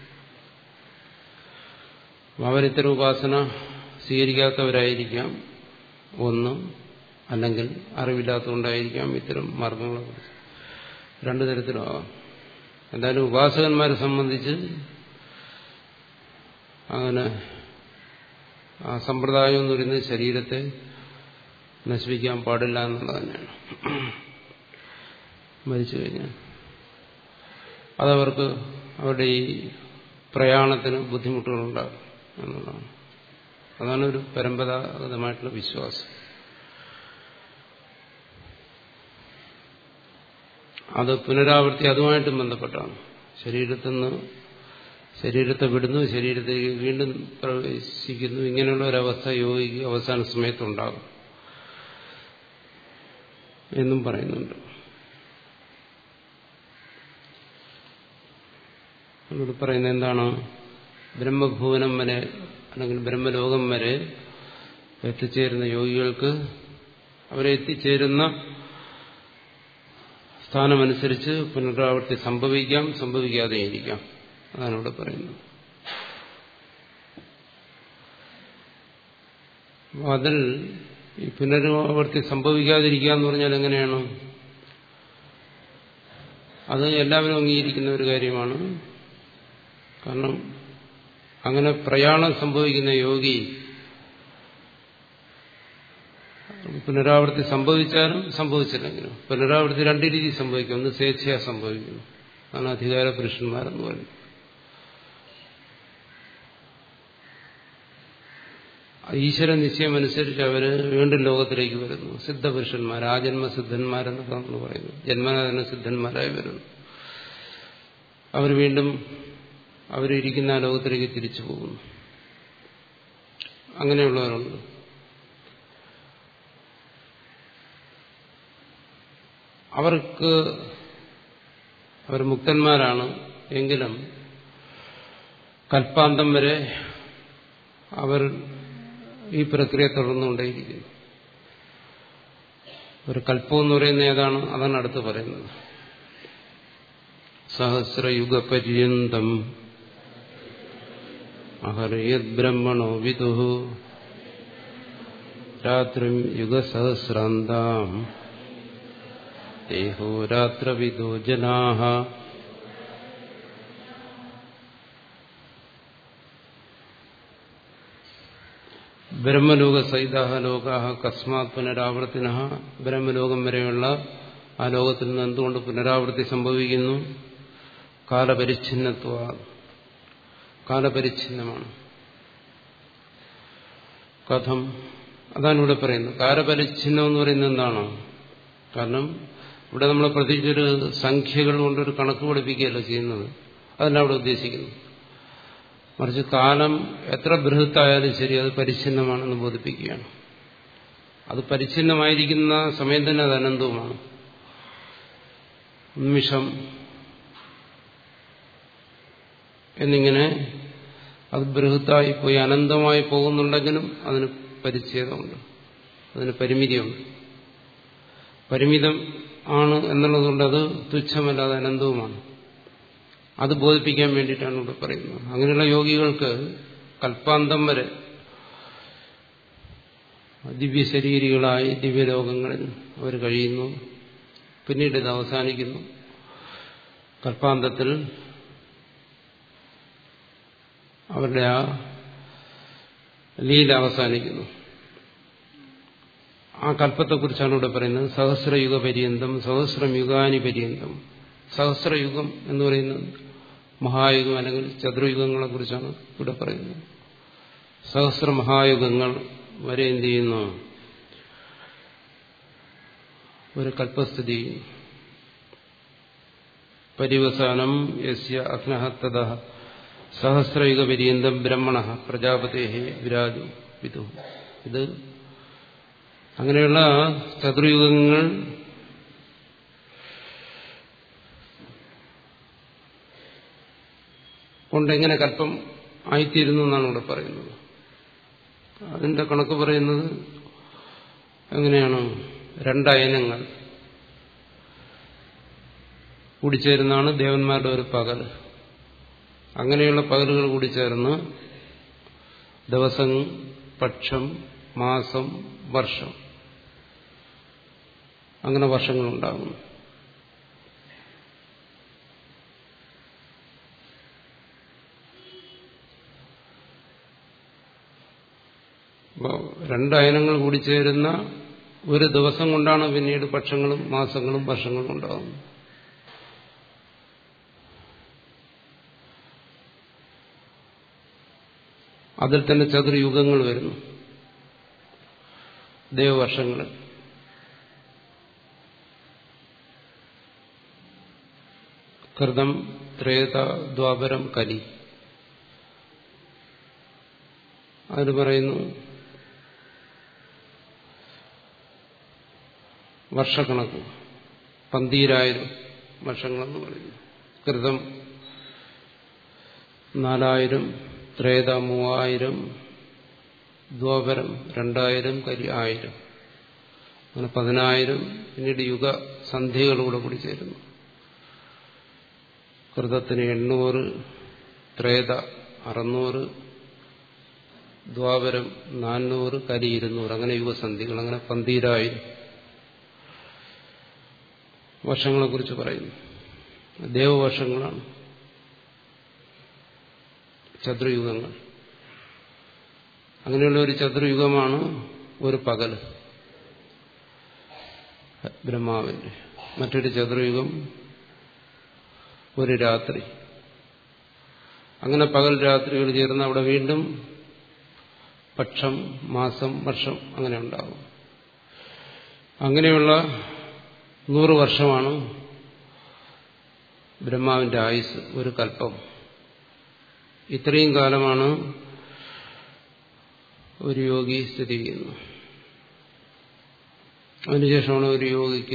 അവരിത്തരം ഉപാസന സ്വീകരിക്കാത്തവരായിരിക്കാം ഒന്ന് അല്ലെങ്കിൽ അറിവില്ലാത്തതുകൊണ്ടായിരിക്കാം ഇത്തരം മാർഗങ്ങളെ കുറിച്ച് രണ്ടു തരത്തിലാവാം എന്തായാലും ഉപാസകന്മാരെ സംബന്ധിച്ച് അങ്ങനെ ആ സമ്പ്രദായം എന്ന് പറയുന്നത് ശരീരത്തെ നശിപ്പിക്കാൻ പാടില്ല എന്നുള്ളത് തന്നെയാണ് മരിച്ചു കഴിഞ്ഞാൽ അതവർക്ക് അവരുടെ ഈ പ്രയാണത്തിന് ബുദ്ധിമുട്ടുകളുണ്ടാകും എന്നുള്ളതാണ് അതാണ് ഒരു പരമ്പരാഗതമായിട്ടുള്ള വിശ്വാസം അത് പുനരാവൃത്തി അതുമായിട്ടും ബന്ധപ്പെട്ടാണ് ശരീരത്തിൽ നിന്ന് ശരീരത്തെ വിടുന്നു ശരീരത്തേക്ക് വീണ്ടും പ്രവേശിക്കുന്നു ഇങ്ങനെയുള്ള ഒരവസ്ഥ യോഗിക്ക് അവസാന സമയത്തുണ്ടാകും എന്നും പറയുന്നുണ്ട് അതിലൂടെ പറയുന്നത് എന്താണ് ബ്രഹ്മഭുവനം വരെ അല്ലെങ്കിൽ ബ്രഹ്മലോകം വരെ എത്തിച്ചേരുന്ന യോഗികൾക്ക് അവരെ എത്തിച്ചേരുന്ന സ്ഥാനമനുസരിച്ച് പുനരാവൃത്തി സംഭവിക്കാം സംഭവിക്കാതെ ഇരിക്കാം അതാണ് ഇവിടെ പറയുന്നത് അതിൽ ഈ പുനരാവർത്തി സംഭവിക്കാതിരിക്കുക എന്ന് പറഞ്ഞാൽ എങ്ങനെയാണ് അത് എല്ലാവരും അംഗീകരിക്കുന്ന ഒരു കാര്യമാണ് കാരണം അങ്ങനെ പ്രയാണം സംഭവിക്കുന്ന യോഗി പുനരാവൃത്തി സംഭവിച്ചാലും സംഭവിച്ചില്ലെങ്കിലും പുനരാവൃത്തി രണ്ട് രീതി സംഭവിക്കും ഒന്ന് സ്വേച്ഛയാ സംഭവിക്കുന്നു അതാണ് അധികാര പുരുഷന്മാരെന്ന് പറയുന്നത് ഈശ്വര നിശ്ചയം അനുസരിച്ച് അവര് വീണ്ടും ലോകത്തിലേക്ക് വരുന്നു സിദ്ധപുരുഷന്മാർ ആ ജന്മസിദ്ധന്മാരെന്നൊക്കെ നമ്മൾ പറയുന്നു ജന്മന തന്നെ സിദ്ധന്മാരായി വരുന്നു അവർ വീണ്ടും അവരിയ്ക്കുന്ന ആ ലോകത്തിലേക്ക് തിരിച്ചു പോകുന്നു അങ്ങനെയുള്ളവരുണ്ട് അവർക്ക് അവർ മുക്തന്മാരാണ് എങ്കിലും കൽപ്പാന്തം വരെ അവർ ഈ പ്രക്രിയ തുടർന്നുകൊണ്ടേയിരിക്കുന്നു ഒരു കൽപ്പം എന്ന് പറയുന്ന ഏതാണ് അതാണ് അടുത്ത് പറയുന്നത് സഹസ്രയുഗപര്യന്തം അഹർയത് ബ്രഹ്മണോ വിദു രാത്രിം യുഗസഹസ്രാന്താം ദേഹോരാത്രവിദോ ജനാഹ ബ്രഹ്മലോക സൈതാഹ ലോകാഹ കസ്മാത് പുനരാവർത്തിന ബ്രഹ്മലോകം വരെയുള്ള ആ ലോകത്തിൽ നിന്ന് എന്തുകൊണ്ട് പുനരാവൃത്തി സംഭവിക്കുന്നു കാലപരിച്ഛിന്നത്വ കാലപരിച്ഛിന്നമാണ് കഥം അതാണ് ഇവിടെ പറയുന്നത് കാലപരിച്ഛിന്നം എന്ന് പറയുന്നത് എന്താണ് കാരണം ഇവിടെ നമ്മൾ പ്രത്യേകിച്ചൊരു സംഖ്യകൾ കൊണ്ടൊരു കണക്ക് പഠിപ്പിക്കുകയല്ല ചെയ്യുന്നത് അതല്ല അവിടെ ഉദ്ദേശിക്കുന്നത് മറിച്ച് കാലം എത്ര ബൃഹത്തായാലും ശരി അത് പരിച്ഛിന്നമാണെന്ന് ബോധിപ്പിക്കുകയാണ് അത് പരിച്ഛിന്നമായിരിക്കുന്ന സമയം തന്നെ അത് അനന്തവുമാണ് നിമിഷം എന്നിങ്ങനെ അത് ബൃഹത്തായി പോയി അനന്തമായി പോകുന്നുണ്ടെങ്കിലും അതിന് പരിച്ഛേദമുണ്ട് അതിന് പരിമിതിയുണ്ട് പരിമിതം ആണ് എന്നുള്ളതുകൊണ്ട് അത് തുച്ഛമല്ലാതെ അനന്തവുമാണ് അത് ബോധിപ്പിക്കാൻ വേണ്ടിയിട്ടാണ് ഇവിടെ പറയുന്നത് അങ്ങനെയുള്ള യോഗികൾക്ക് കൽപ്പാന്തം വരെ ദിവ്യശരീരികളായി ദിവ്യലോകങ്ങളിൽ അവർ കഴിയുന്നു പിന്നീട് ഇത് അവസാനിക്കുന്നു കൽപ്പാന്തത്തിൽ അവരുടെ ആ ലീല അവസാനിക്കുന്നു ആ കല്പത്തെക്കുറിച്ചാണ് ഇവിടെ പറയുന്നത് സഹസ്രയുഗ പര്യന്തം സഹസ്രം യുഗാനി പര്യന്തം സഹസ്രയുഗം എന്ന് പറയുന്നത് മഹായുഗം അല്ലെങ്കിൽ ചതുർയുഗങ്ങളെ കുറിച്ചാണ് ഇവിടെ പറയുന്നത് സഹസ്ര മഹായുഗങ്ങൾ വരെ എന്ത് ചെയ്യുന്നു ഒരു കൽപ്പസ്ഥിതി പരിവസാനം യസ്യ അഗ്നഹത്തത സഹസ്രയുഗ പര്യന്തം ബ്രഹ്മണ പ്രജാപതേ വിരാജു വിദു ഇത് അങ്ങനെയുള്ള ചതുർയുഗങ്ങൾ കൊണ്ടെങ്ങനെ കൽപ്പം ആയിത്തീരുന്നു എന്നാണ് ഇവിടെ പറയുന്നത് അതിന്റെ കണക്ക് പറയുന്നത് എങ്ങനെയാണ് രണ്ടയനങ്ങൾ കൂടിച്ചേരുന്നതാണ് ദേവന്മാരുടെ ഒരു പകൽ അങ്ങനെയുള്ള പകലുകൾ കൂടിച്ചേർന്ന് ദിവസം പക്ഷം മാസം വർഷം അങ്ങനെ വർഷങ്ങളുണ്ടാകുന്നു രണ്ടയനങ്ങൾ കൂടിച്ചേരുന്ന ഒരു ദിവസം കൊണ്ടാണ് പിന്നീട് പക്ഷങ്ങളും മാസങ്ങളും വർഷങ്ങളും ഉണ്ടാകുന്നത് അതിൽ തന്നെ ചതുർയുഗങ്ങൾ വരുന്നു ദേവവർഷങ്ങൾ കൃതം ത്രേത ദ്വാപരം കലി അതിന് പറയുന്നു വർഷക്കണക്ക് പന്തീരായിരം വർഷങ്ങളെന്ന് പറയുന്നു കൃതം നാലായിരം ത്രേത മൂവായിരം ദ്വാപരം രണ്ടായിരം കരി ആയിരം അങ്ങനെ പതിനായിരം പിന്നീട് യുഗസന്ധികളൂടെ കൂടി ചേരുന്നു കൃതത്തിന് എണ്ണൂറ് ത്രേത അറുന്നൂറ് ദ്വാപരം നാനൂറ് കരി ഇരുന്നൂറ് അങ്ങനെ യുഗസന്ധികൾ അങ്ങനെ പന്തീരായിരം വർഷങ്ങളെക്കുറിച്ച് പറയുന്നു ദേവവർഷങ്ങളാണ് ചതുർയുഗങ്ങൾ അങ്ങനെയുള്ള ഒരു ചതുർയുഗമാണ് ഒരു പകൽ ബ്രഹ്മാവിന്റെ മറ്റൊരു ചതുർയുഗം ഒരു രാത്രി അങ്ങനെ പകൽ രാത്രികൾ ചേർന്ന് അവിടെ വീണ്ടും പക്ഷം മാസം വർഷം അങ്ങനെ ഉണ്ടാകും അങ്ങനെയുള്ള നൂറ് വർഷമാണ് ബ്രഹ്മാവിന്റെ ആയുസ് ഒരു കൽപ്പം ഇത്രയും കാലമാണ് ഒരു യോഗി സ്ഥിതി ചെയ്യുന്നത് അതിനുശേഷമാണ് ഒരു യോഗിക്ക്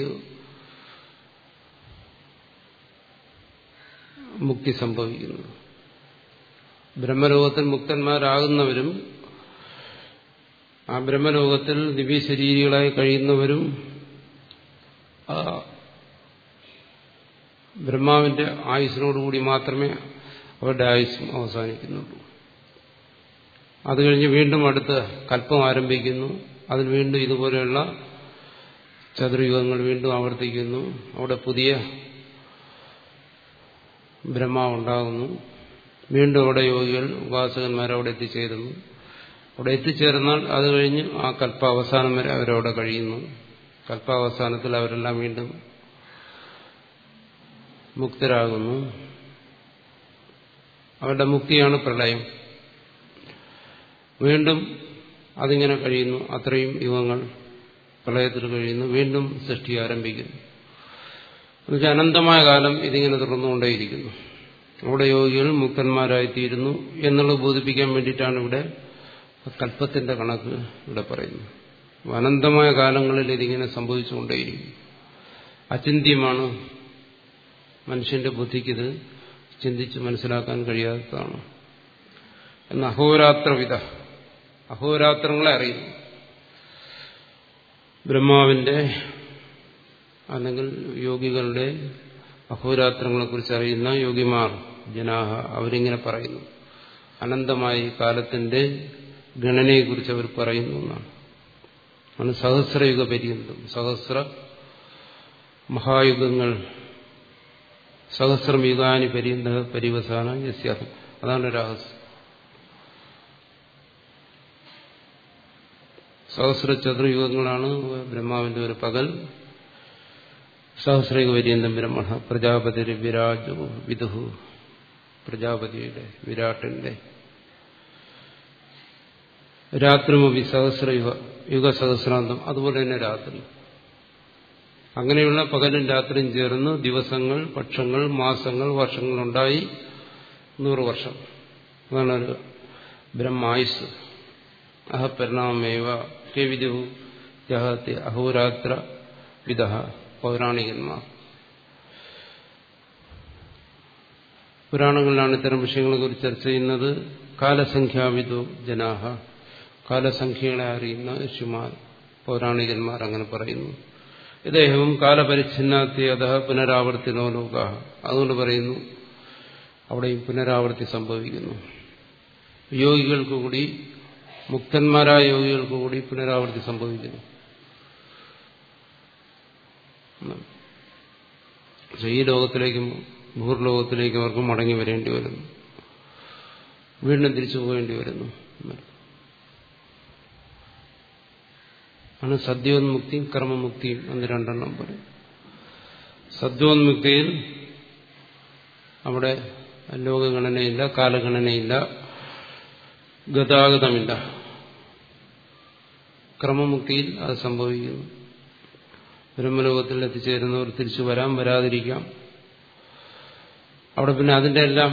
മുക്തി സംഭവിക്കുന്നത് ബ്രഹ്മലോകത്തിൽ മുക്തന്മാരാകുന്നവരും ആ ബ്രഹ്മലോകത്തിൽ ദിവ്യശരീരികളായി കഴിയുന്നവരും ആ ബ്രഹ്മാവിന്റെ ആയുസിനോടുകൂടി മാത്രമേ അവരുടെ ആയുസ്സും അവസാനിക്കുന്നുള്ളൂ അത് കഴിഞ്ഞ് വീണ്ടും അടുത്ത കല്പം ആരംഭിക്കുന്നു അതിൽ വീണ്ടും ഇതുപോലെയുള്ള ചതുർയുഗങ്ങൾ വീണ്ടും ആവർത്തിക്കുന്നു അവിടെ പുതിയ ബ്രഹ്മാവുണ്ടാകുന്നു വീണ്ടും അവിടെ യോഗികൾ ഉപാസകന്മാർ അവിടെ എത്തിച്ചേരുന്നു അവിടെ എത്തിച്ചേർന്നാൽ അത് കഴിഞ്ഞ് ആ കല്പാവസാനം വരെ അവരവിടെ കഴിയുന്നു കല്പാവസാനത്തിൽ അവരെല്ലാം വീണ്ടും മുക്തരാകുന്നു അവരുടെ മുക്തിയാണ് പ്രളയം വീണ്ടും അതിങ്ങനെ കഴിയുന്നു അത്രയും യുഗങ്ങൾ പ്രളയത്തിൽ കഴിയുന്നു വീണ്ടും സൃഷ്ടി ആരംഭിക്കുന്നു എന്നുവെച്ചാൽ അനന്തമായ കാലം ഇതിങ്ങനെ തുടർന്നുകൊണ്ടേയിരിക്കുന്നു അവിടെ യോഗികൾ മുക്തന്മാരായിത്തീരുന്നു എന്നുള്ളത് ബോധിപ്പിക്കാൻ വേണ്ടിയിട്ടാണ് ഇവിടെ കല്പത്തിന്റെ കണക്ക് ഇവിടെ പറയുന്നത് അനന്തമായ കാലങ്ങളിൽ ഇതിങ്ങനെ സംഭവിച്ചുകൊണ്ടേയിരിക്കും അചിന്ത്യമാണ് മനുഷ്യന്റെ ബുദ്ധിക്കിത് ചിന്തിച്ച് മനസ്സിലാക്കാൻ കഴിയാത്തതാണ് എന്ന് അഹോരാത്രവിധ അഹോരാത്രങ്ങളെ അറിയുന്നു ബ്രഹ്മാവിന്റെ അല്ലെങ്കിൽ യോഗികളുടെ അഹോരാത്രങ്ങളെക്കുറിച്ച് അറിയുന്ന യോഗിമാർ ജനാഹ അവരിങ്ങനെ പറയുന്നു അനന്തമായി കാലത്തിന്റെ ഗണനയെക്കുറിച്ച് അവർ പറയുന്നു എന്നാണ് ആണ് സഹസ്രയുഗ പര്യന്തം സഹസ്ര മഹായുഗങ്ങൾ സഹസ്രം യുഗാനി പര്യന്ത പരിവസാന യസ്യാഹം അതാണ് രഹസ്യം സഹസ്ര ചതുർയുഗങ്ങളാണ് ബ്രഹ്മാവിന്റെ ഒരു പകൽ സഹസ്രയുഗ പര്യന്തം ബ്രഹ്മണ പ്രജാപതി വിരാജു വിദുഹു പ്രജാപതിയുടെ വിരാട്ടിന്റെ രാത്രിമുപി സഹസ്രയുഗ യുഗസഹസ്രാന്തം അതുപോലെ തന്നെ രാത്രി അങ്ങനെയുള്ള പകലും രാത്രിയും ചേർന്ന് ദിവസങ്ങൾ പക്ഷങ്ങൾ മാസങ്ങൾ വർഷങ്ങളുണ്ടായി നൂറ് വർഷം അതാണ് ഒരു ബ്രഹ്മായുസ് അഹപരിണാമേവ കെ വിദുഹു ജഹത്തി അഹോരാത്ര വിദ പൗരാണികന്മാർ പുരാണങ്ങളിലാണ് ഇത്തരം വിഷയങ്ങളെ കുറിച്ച് ചർച്ച ചെയ്യുന്നത് കാലസംഖ്യാവിദോ ജനാഹ കാലസംഖ്യകളെ അറിയുന്ന ഋഷിമാർ പൗരാണികന്മാർ അങ്ങനെ പറയുന്നു ഇദ്ദേഹവും കാലപരിച്ഛിന്നാത്തി അത പുനരാവർത്തിനോ ലോക അതുകൊണ്ട് പറയുന്നു അവിടെയും പുനരാവർത്തി സംഭവിക്കുന്നു യോഗികൾക്ക് കൂടി മുക്തന്മാരായ യോഗികൾക്ക് കൂടി പുനരാവർത്തി സംഭവിക്കുന്നു പക്ഷെ ഈ ലോകത്തിലേക്കും ഭൂർലോകത്തിലേക്കും അവർക്ക് മടങ്ങി വരേണ്ടി വരുന്നു വീണ്ടും തിരിച്ചു പോകേണ്ടി വരുന്നു ആണ് സദ്യോന്മുക്തിയും കർമ്മമുക്തിയും എന്ന് രണ്ടെണ്ണം പറയും സദ്യോന്മുക്തിയിൽ അവിടെ ലോകഗണനയില്ല കാലഗണനയില്ല ഗതാഗതമില്ല ക്രമമുക്തിയിൽ അത് സംഭവിക്കുന്നു ബ്രഹ്മലോകത്തിൽ എത്തിച്ചേരുന്നവർ തിരിച്ചു വരാം വരാതിരിക്കാം അവിടെ പിന്നെ അതിന്റെ എല്ലാം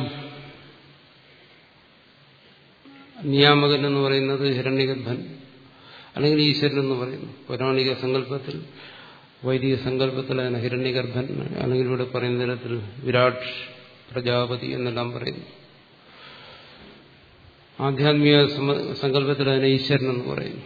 നിയാമകൻ എന്ന് പറയുന്നത് ഹിരണ്യഗർഭൻ അല്ലെങ്കിൽ ഈശ്വരൻ എന്ന് പറയുന്നു പൗരാണിക സങ്കല്പത്തിൽ വൈദിക സങ്കല്പത്തിൽ അതിന് ഹിരണ്യഗർഭൻ അല്ലെങ്കിൽ ഇവിടെ പറയുന്ന തരത്തിൽ വിരാട് പ്രജാപതി എന്നെല്ലാം പറയുന്നു ആധ്യാത്മിക സങ്കല്പത്തിൽ അതിനെ ഈശ്വരൻ എന്ന് പറയുന്നു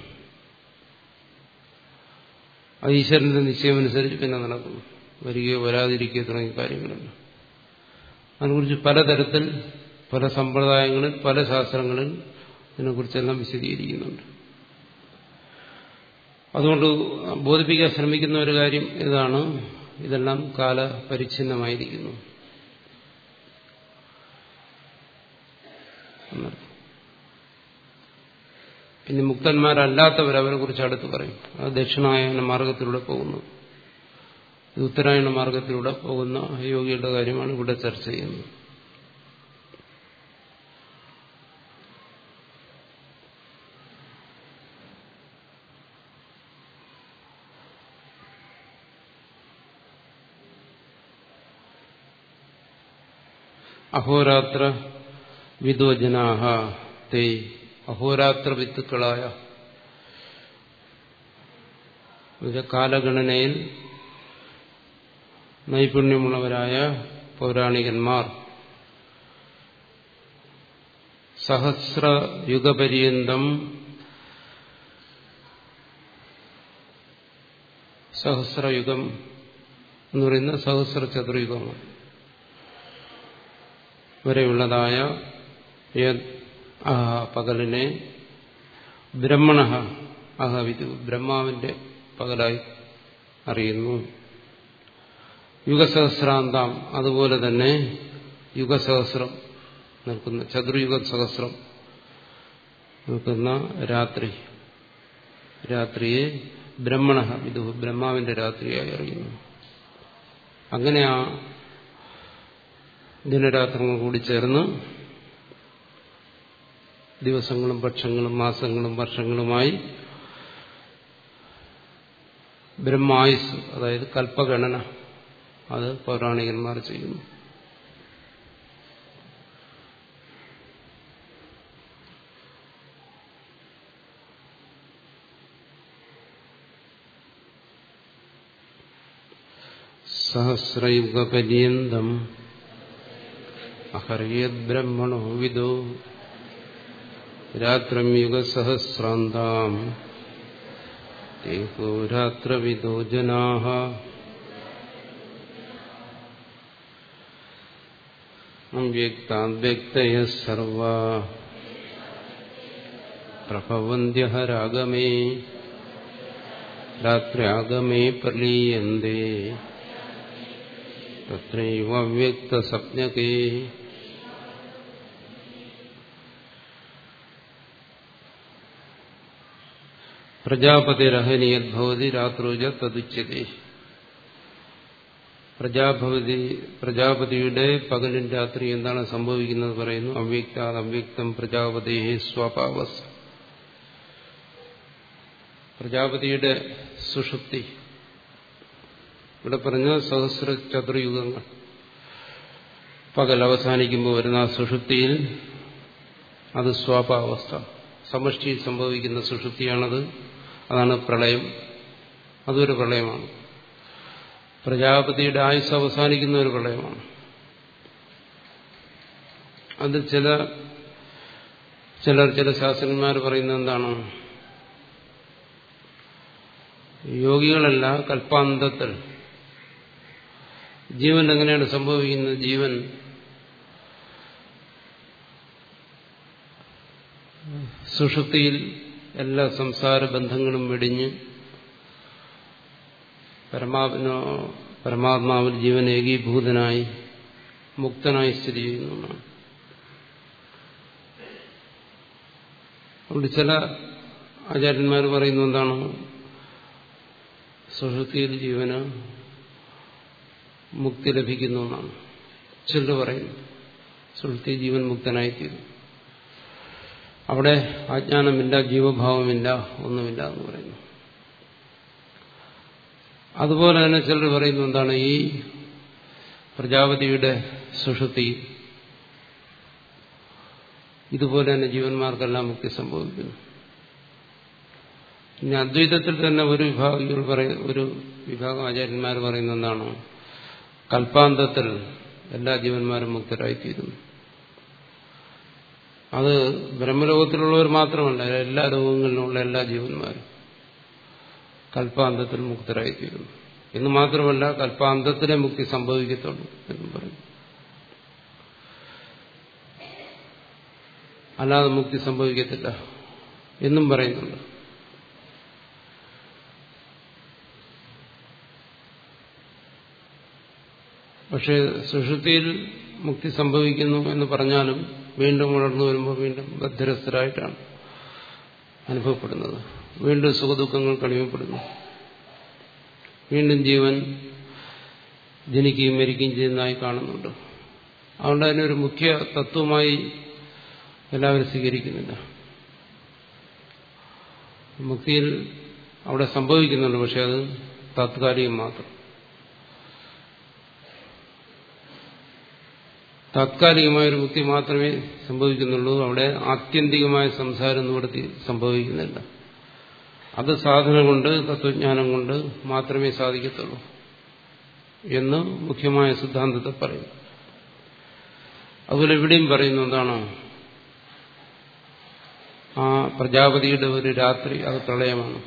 അത് ഈശ്വരന്റെ നിശ്ചയമനുസരിച്ച് പിന്നെ നടക്കുന്നു വരികയോ വരാതിരിക്കുകയോ തുടങ്ങിയ കാര്യങ്ങളുണ്ട് അതിനെക്കുറിച്ച് പലതരത്തിൽ പല സമ്പ്രദായങ്ങളിൽ പല ശാസ്ത്രങ്ങളിൽ ഇതിനെക്കുറിച്ചെല്ലാം വിശദീകരിക്കുന്നുണ്ട് അതുകൊണ്ട് ബോധിപ്പിക്കാൻ ശ്രമിക്കുന്ന ഒരു കാര്യം ഇതാണ് ഇതെല്ലാം കാലപരിച്ഛിന്നമായിരിക്കുന്നു ഇനി മുക്തന്മാരല്ലാത്തവർ അവരെ കുറിച്ച് അടുത്ത് പറയും അത് ദക്ഷിണായന മാർഗത്തിലൂടെ പോകുന്നു ഇത് ഉത്തരായണ മാർഗത്തിലൂടെ പോകുന്ന യോഗിയുടെ കാര്യമാണ് ഇവിടെ ചർച്ച ചെയ്യുന്നത് അഹോരാത്ര വിദോജനാഹ തേ അഹോരാത്ര വിത്തുക്കളായ കാലഗണനയിൽ നൈപുണ്യമുള്ളവരായ പൗരാണികന്മാർ സഹസ്രയുഗപര്യന്തം സഹസ്രയുഗം എന്ന് പറയുന്ന സഹസ്ര ചതുർയുഗമാണ് വരെയുള്ളതായ ആ പകലിനെ ബ്രഹ്മണ അഹവിതു ബ്രഹ്മാവിന്റെ പകലായി അറിയുന്നു യുഗസഹസ്രാന്താം അതുപോലെ തന്നെ യുഗസഹസ്രം നിൽക്കുന്ന ചതുർയുഗ സഹസ്രം നിൽക്കുന്ന രാത്രി രാത്രിയെ ബ്രഹ്മണ ഇത് ബ്രഹ്മാവിന്റെ രാത്രിയായി അറിയുന്നു അങ്ങനെ ആ ദിനരാത്രങ്ങൾ കൂടി ചേർന്ന് ദിവസങ്ങളും പക്ഷങ്ങളും മാസങ്ങളും വർഷങ്ങളുമായി ബ്രഹ്മായുസ് അതായത് കൽപ്പഗണന അത് പൗരാണികന്മാർ ചെയ്യുന്നു സഹസ്രയുഗപര്യന്തം അഹർയദ്ബ്രഹ്മണോ വിദോ രാത്രം യുഗസഹസ്രാന്താം തേഹോ രാത്രവിദോ ജനാഹ അവ്യക്താദ്വ്യക്തയ സർവ പ്രഭവന്ത്യഹ രാഗമേ രാത്ര്യാഗമേ പ്രലീയന്തേ തത്രൈവ അവ്യക്തസപ്ഞകേ പ്രജാപതിരഹനീയദ്ഭവതി രാത്രോജ തതുച്യതേ പ്രജാഭവതി പ്രജാപതിയുടെ പകലും രാത്രി എന്താണ് സംഭവിക്കുന്നത് പറയുന്നു അവ്യക്ത അവ്യക്തം പ്രജാപതി സ്വഭാവസ് പ്രജാപതിയുടെ സുഷുപ്തി ഇവിടെ പറഞ്ഞ സഹസ്ര ചതുർയുഗങ്ങൾ പകൽ അവസാനിക്കുമ്പോൾ വരുന്ന ആ സുഷുപ്തിയിൽ അത് സ്വാഭാവസ്ഥ സമഷ്ടിയിൽ സംഭവിക്കുന്ന സുഷുപ്തിയാണത് അതാണ് പ്രളയം അതൊരു പ്രളയമാണ് പ്രജാപതിയുടെ ആയുസ് അവസാനിക്കുന്ന ഒരു പ്രളയമാണ് അത് ചില ചിലർ ചില ശാസ്ത്രന്മാർ പറയുന്നത് എന്താണ് യോഗികളല്ല കൽപ്പാന്തത്തിൽ ജീവൻ എങ്ങനെയാണ് സംഭവിക്കുന്നത് ജീവൻ സുഷുപ്തിയിൽ എല്ലാ സംസാര ബന്ധങ്ങളും വെടിഞ്ഞ് പരമാത്മനോ പരമാത്മാവിൽ ജീവൻ ഏകീഭൂതനായി മുക്തനായി സ്ഥിതി ചെയ്യുന്നതാണ് അതുകൊണ്ട് ചില ആചാര്യന്മാർ പറയുന്ന എന്താണ് സുഷുപ്തിയിൽ ജീവന് മുക്തി ലഭിക്കുന്നു എന്നാണ് ചിലർ പറയുന്നു സുഷുപ്തി ജീവൻ മുക്തനായിത്തീരും അവിടെ അജ്ഞാനമില്ല ജീവഭാവമില്ല ഒന്നുമില്ല എന്ന് പറയുന്നു അതുപോലെ തന്നെ ചിലർ പറയുന്നു എന്താണ് ഈ പ്രജാപതിയുടെ സുഷുതി ഇതുപോലെ തന്നെ ജീവന്മാർക്കെല്ലാം മുക്തി സംഭവിക്കുന്നു ഇനി അദ്വൈതത്തിൽ തന്നെ ഒരു വിഭാഗികൾ പറയ ഒരു വിഭാഗം ആചാര്യന്മാർ പറയുന്ന എന്താണ് കൽപ്പാന്തത്തിൽ എല്ലാ ജീവന്മാരും മുക്തരായിത്തീരുന്നു അത് ബ്രഹ്മലോകത്തിലുള്ളവർ മാത്രമല്ല എല്ലാ ലോകങ്ങളിലുമുള്ള എല്ലാ ജീവന്മാരും കൽപ്പാന്തത്തിൽ മുക്തരായിത്തീരുന്നു എന്ന് മാത്രമല്ല കൽപ്പാന്തത്തിലെ മുക്തി സംഭവിക്കത്തുള്ളൂ എന്നും പറയും അല്ലാതെ മുക്തി സംഭവിക്കത്തില്ല എന്നും പറയുന്നുണ്ട് പക്ഷേ സുഷുതിയിൽ മുക്തി സംഭവിക്കുന്നു എന്ന് പറഞ്ഞാലും വീണ്ടും ഉണർന്നു വരുമ്പോൾ വീണ്ടും ബദ്ധരസ്ഥരായിട്ടാണ് അനുഭവപ്പെടുന്നത് വീണ്ടും സുഖദുഃഖങ്ങൾ കഴിയപ്പെടുന്നു വീണ്ടും ജീവൻ ജനിക്കുകയും മരിക്കുകയും ചെയ്യുന്നതായി കാണുന്നുണ്ട് അതുകൊണ്ട് അതിനൊരു മുഖ്യ തത്വമായി എല്ലാവരും സ്വീകരിക്കുന്നില്ല മുക്തിയിൽ അവിടെ സംഭവിക്കുന്നുണ്ട് പക്ഷെ അത് താത്കാലികം മാത്രം താത്കാലികമായൊരു മുക്തി മാത്രമേ സംഭവിക്കുന്നുള്ളൂ അവിടെ ആത്യന്തികമായ സംസാരം നിവൃത്തി സംഭവിക്കുന്നില്ല അത് സാധന കൊണ്ട് തത്വജ്ഞാനം കൊണ്ട് മാത്രമേ സാധിക്കത്തുള്ളൂ എന്ന് മുഖ്യമായ സിദ്ധാന്തത്തെ പറയും അതുപോലെ ഇവിടെയും പറയുന്നു എന്താണ് ആ പ്രജാപതിയുടെ ഒരു രാത്രി അത് പ്രളയമാണ്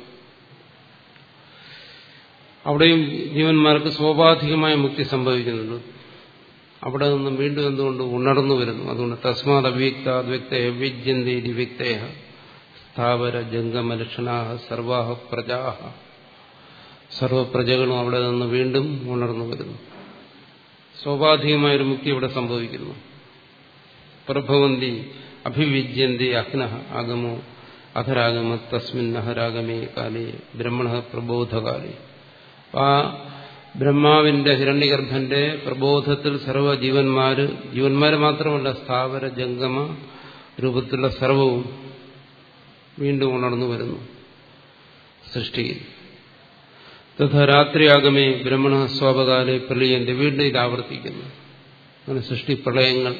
അവിടെയും ജീവന്മാർക്ക് സ്വാഭാവികമായ മുക്തി സംഭവിക്കുന്നുണ്ട് അവിടെ നിന്നും വീണ്ടും എന്തുകൊണ്ട് ഉണർന്നു വരുന്നു അതുകൊണ്ട് തസ്മാത് അവ്യക്ത അദ്വ്യക്ത വ്യജ്യന്തേരി വ്യക്തയ സ്ഥാവര ജംഗമലക്ഷണാഹ സർവാഹ പ്രജാഹ സർവപ്രജകളും അവിടെ നിന്ന് വീണ്ടും ഉണർന്നു വരുന്നു സ്വാഭാവികമായൊരു മുക്തി ഇവിടെ സംഭവിക്കുന്നു പ്രഭവന്തി അഭിവിജ്യന്തി അഗ്നഃ ആഗമോ അധരാഗമ തസ്മിൻ അഹരാഗമേ കാലേ ബ്രഹ്മണ പ്രബോധകാലേ ആ ബ്രഹ്മാവിന്റെ ഹിരണ്യഗർഭന്റെ പ്രബോധത്തിൽ സർവ്വ ജീവന്മാര് ജീവന്മാര് മാത്രമല്ല സ്ഥാവര ജംഗമ രൂപത്തിലുള്ള സർവവും വീണ്ടും ഉണർന്നു വരുന്നു സൃഷ്ടിയിൽ തഥ രാത്രിയാകമേ ബ്രഹ്മണ സ്വാപകാലെ പ്രളയന്റെ വീണ്ടും ഇത് ആവർത്തിക്കുന്നു അങ്ങനെ സൃഷ്ടി പ്രളയങ്ങൾ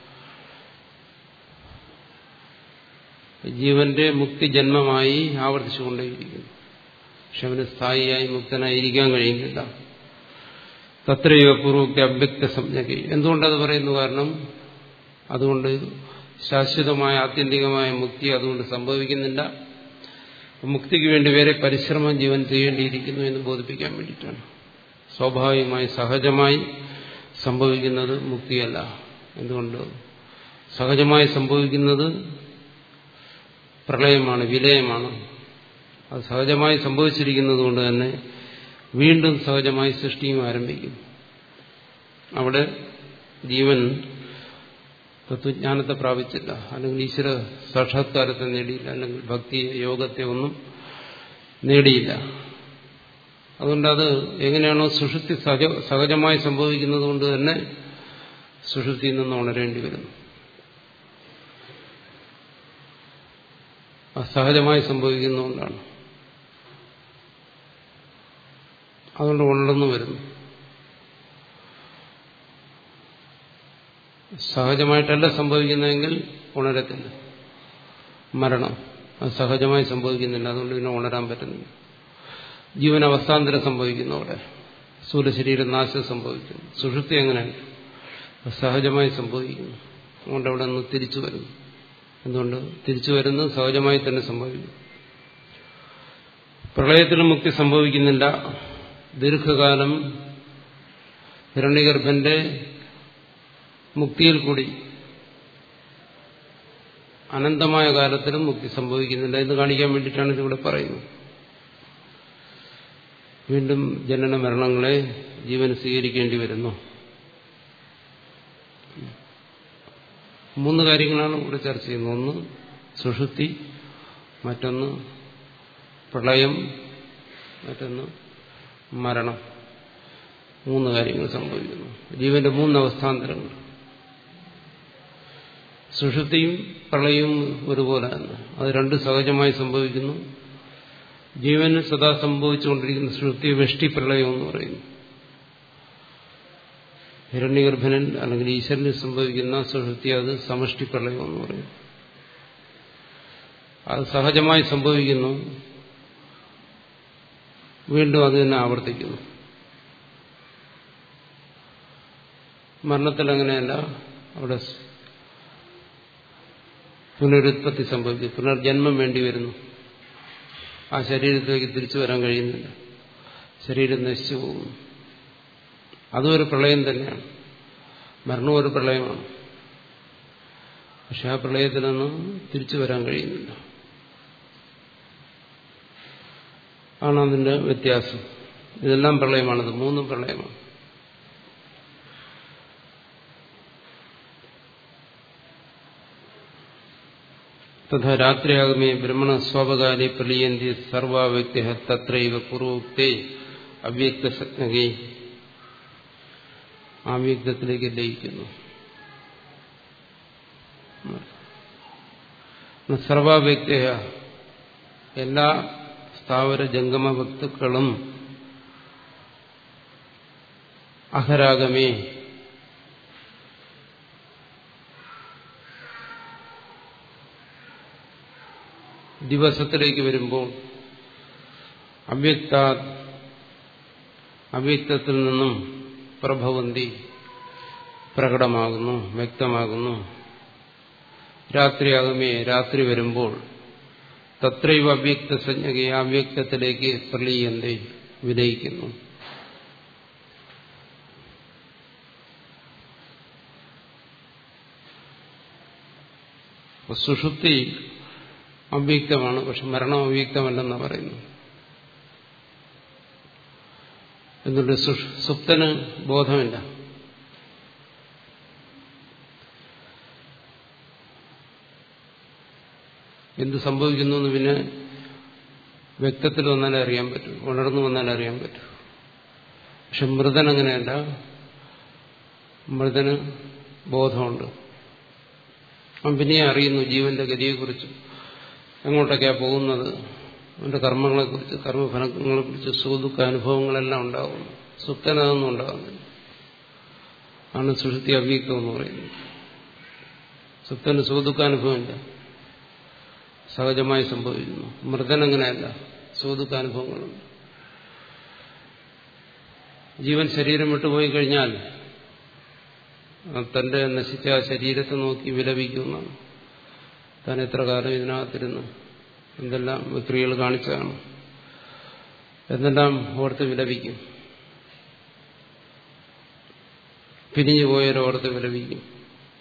ജീവന്റെ മുക്തി ജന്മമായി ആവർത്തിച്ചുകൊണ്ടേയിരിക്കുന്നു പക്ഷെ അവന് സ്ഥായിയായി മുക്തനായിരിക്കാൻ കഴിയുന്നില്ല തത്രയോ പൂർവ്വത്തെ അവ്യക്ത സംജ്ഞക എന്തുകൊണ്ടത് പറയുന്നു കാരണം അതുകൊണ്ട് ശാശ്വതമായ ആത്യന്തികമായ മുക്തി അതുകൊണ്ട് സംഭവിക്കുന്നില്ല മുക്തിക്ക് വേണ്ടി വേറെ പരിശ്രമം ജീവൻ ചെയ്യേണ്ടിയിരിക്കുന്നു എന്ന് ബോധിപ്പിക്കാൻ വേണ്ടിയിട്ടാണ് സ്വാഭാവികമായി സഹജമായി സംഭവിക്കുന്നത് മുക്തിയല്ല എന്തുകൊണ്ട് സഹജമായി സംഭവിക്കുന്നത് പ്രളയമാണ് വിലയമാണ് അത് സഹജമായി സംഭവിച്ചിരിക്കുന്നത് കൊണ്ട് തന്നെ വീണ്ടും സഹജമായി സൃഷ്ടിയും ആരംഭിക്കും അവിടെ ജീവൻ തത്വജ്ഞാനത്തെ പ്രാപിച്ചില്ല അല്ലെങ്കിൽ ഈശ്വര സാക്ഷാത്കാരത്തെ നേടിയില്ല അല്ലെങ്കിൽ ഭക്തി യോഗത്തെ ഒന്നും നേടിയില്ല അതുകൊണ്ട് അത് എങ്ങനെയാണോ സുഷുപ്തി സഹജ സഹജമായി സംഭവിക്കുന്നത് കൊണ്ട് തന്നെ സുഷുപ്തിയിൽ നിന്ന് ഉണരേണ്ടി വരുന്നു സഹജമായി സംഭവിക്കുന്നതുകൊണ്ടാണ് അതുകൊണ്ട് ഉണർന്നു വരുന്നു സഹജമായിട്ടല്ല സംഭവിക്കുന്നതെങ്കിൽ ഉണരത്തില്ല മരണം അത് സഹജമായി സംഭവിക്കുന്നില്ല അതുകൊണ്ട് പിന്നെ ഉണരാൻ പറ്റുന്നില്ല ജീവൻ അവസ്ഥാന്തരം സംഭവിക്കുന്നു അവിടെ സ്ഥൂലശരീര നാശം സംഭവിക്കുന്നു സുഷുപ്തി എങ്ങനെയാണ് സഹജമായി സംഭവിക്കുന്നു അതുകൊണ്ട് അവിടെ നിന്ന് തിരിച്ചു വരുന്നു എന്തുകൊണ്ട് തിരിച്ചു വരുന്നത് സഹജമായി തന്നെ സംഭവിക്കും പ്രളയത്തിന് മുക്തി സംഭവിക്കുന്നില്ല ദീർഘകാലം ഹിരണ്യഗർഭന്റെ മുക്തിയിൽ കൂടി അനന്തമായ കാലത്തിലും മുക്തി സംഭവിക്കുന്നില്ല എന്ന് കാണിക്കാൻ വേണ്ടിയിട്ടാണ് ഇതിവിടെ പറയുന്നത് വീണ്ടും ജനന മരണങ്ങളെ ജീവൻ സ്വീകരിക്കേണ്ടി വരുന്നു മൂന്ന് കാര്യങ്ങളാണ് ഇവിടെ ചർച്ച ചെയ്യുന്നത് ഒന്ന് സുഷുപ്തി മറ്റൊന്ന് പ്രളയം മറ്റൊന്ന് മരണം മൂന്ന് കാര്യങ്ങൾ സംഭവിക്കുന്നു ജീവന്റെ മൂന്ന് അവസ്ഥാന്തരങ്ങൾ സുഷുപ്തിയും പ്രളയവും ഒരുപോലെ തന്നെ അത് രണ്ട് സഹജമായി സംഭവിക്കുന്നു ജീവന് സദാ സംഭവിച്ചുകൊണ്ടിരിക്കുന്ന സുഷുപ്തി വെഷ്ടി പ്രളയം എന്ന് പറയുന്നു ഹിരണ്യഗർഭനിൽ അല്ലെങ്കിൽ ഈശ്വരനിൽ സംഭവിക്കുന്ന സുഷുപ്തി അത് സമഷ്ടി പ്രളയം എന്ന് പറയും അത് സഹജമായി സംഭവിക്കുന്നു വീണ്ടും അത് തന്നെ ആവർത്തിക്കുന്നു മരണത്തിൽ അങ്ങനെയല്ല അവിടെ പുനരുത്പത്തി സംഭവിക്കും പുനർജന്മം വേണ്ടി വരുന്നു ആ ശരീരത്തിലേക്ക് തിരിച്ചു വരാൻ കഴിയുന്നില്ല ശരീരം നശിച്ചു പോകുന്നു അതും ഒരു പ്രളയം തന്നെയാണ് മരണവും ഒരു പ്രളയമാണ് പക്ഷെ ആ പ്രളയത്തിൽ നിന്ന് തിരിച്ചു വരാൻ കഴിയുന്നില്ല ആണ് അതിന്റെ വ്യത്യാസം ഇതെല്ലാം പ്രളയമാണത് മൂന്നും പ്രളയമാണ് തഥാ രാത്രിയാകുമേ ബ്രഹ്മണ സ്വാപകാലി പ്രലീയന്തി സർവവ്യക്തി തത്രൈവ പൂർവോക്തേ അവ്യക്തസജ്ഞകേ അവ്യക്തത്തിലേക്ക് ലയിക്കുന്നു സർവവ്യക്തി എല്ലാ സ്ഥാവര ജംഗമ വസ്തുക്കളും അഹരാഗമേ ദിവസത്തിലേക്ക് വരുമ്പോൾ അവ്യക്ത അവ്യക്തത്തിൽ നിന്നും പ്രഭവന്തി പ്രകടമാകുന്നു വ്യക്തമാകുന്നു രാത്രിയാകുമേ രാത്രി വരുമ്പോൾ തത്രൈവ അവ്യക്ത സംജ്ഞകെ അവ്യക്തത്തിലേക്ക് പ്രളീയന്തി വിലയിക്കുന്നു സുഷുപ്തി അവ്യക്തമാണ് പക്ഷെ മരണം അവ്യക്തമല്ലെന്നാണ് പറയുന്നു എന്തുകൊണ്ട് സുപ്തന് ബോധമില്ല എന്ത് സംഭവിക്കുന്നു എന്ന് പിന്നെ വ്യക്തത്തിൽ വന്നാലേ അറിയാൻ പറ്റൂ ഉണർന്നു വന്നാലേ അറിയാൻ പറ്റൂ പക്ഷെ മൃതൻ അങ്ങനെയല്ല മൃതന് ബോധമുണ്ട് അവൻ പിന്നെ അറിയുന്നു ജീവന്റെ ഗതിയെക്കുറിച്ചും എങ്ങോട്ടൊക്കെയാ പോകുന്നത് അവന്റെ കർമ്മങ്ങളെക്കുറിച്ച് കർമ്മഫലങ്ങളെക്കുറിച്ച് സുഖദുഃഖ അനുഭവങ്ങളെല്ലാം ഉണ്ടാകുന്നു സുപ്തനതൊന്നും ഉണ്ടാകുന്നില്ല ആണ് സുഷുതി അവ്യക്തം എന്ന് പറയുന്നത് സുപ്തന് സുഖദുഃഖാനുഭവമില്ല സഹജമായി സംഭവിക്കുന്നു മൃതൻ അങ്ങനെയല്ല സുഖദുഃഖാനുഭവങ്ങളുണ്ട് ജീവൻ ശരീരം വിട്ടുപോയി കഴിഞ്ഞാൽ തന്റെ നശിച്ച ആ ശരീരത്തെ നോക്കി വിലപിക്കുന്നതാണ് താൻ എത്ര കാലം ഇതിനകത്തിരുന്നു എന്തെല്ലാം വിക്രിയകൾ കാണിച്ചതാണ് എന്നെല്ലാം ഓർത്ത് വിലപിക്കും പിരിഞ്ഞു പോയവരോർത്ത് വിലപിക്കും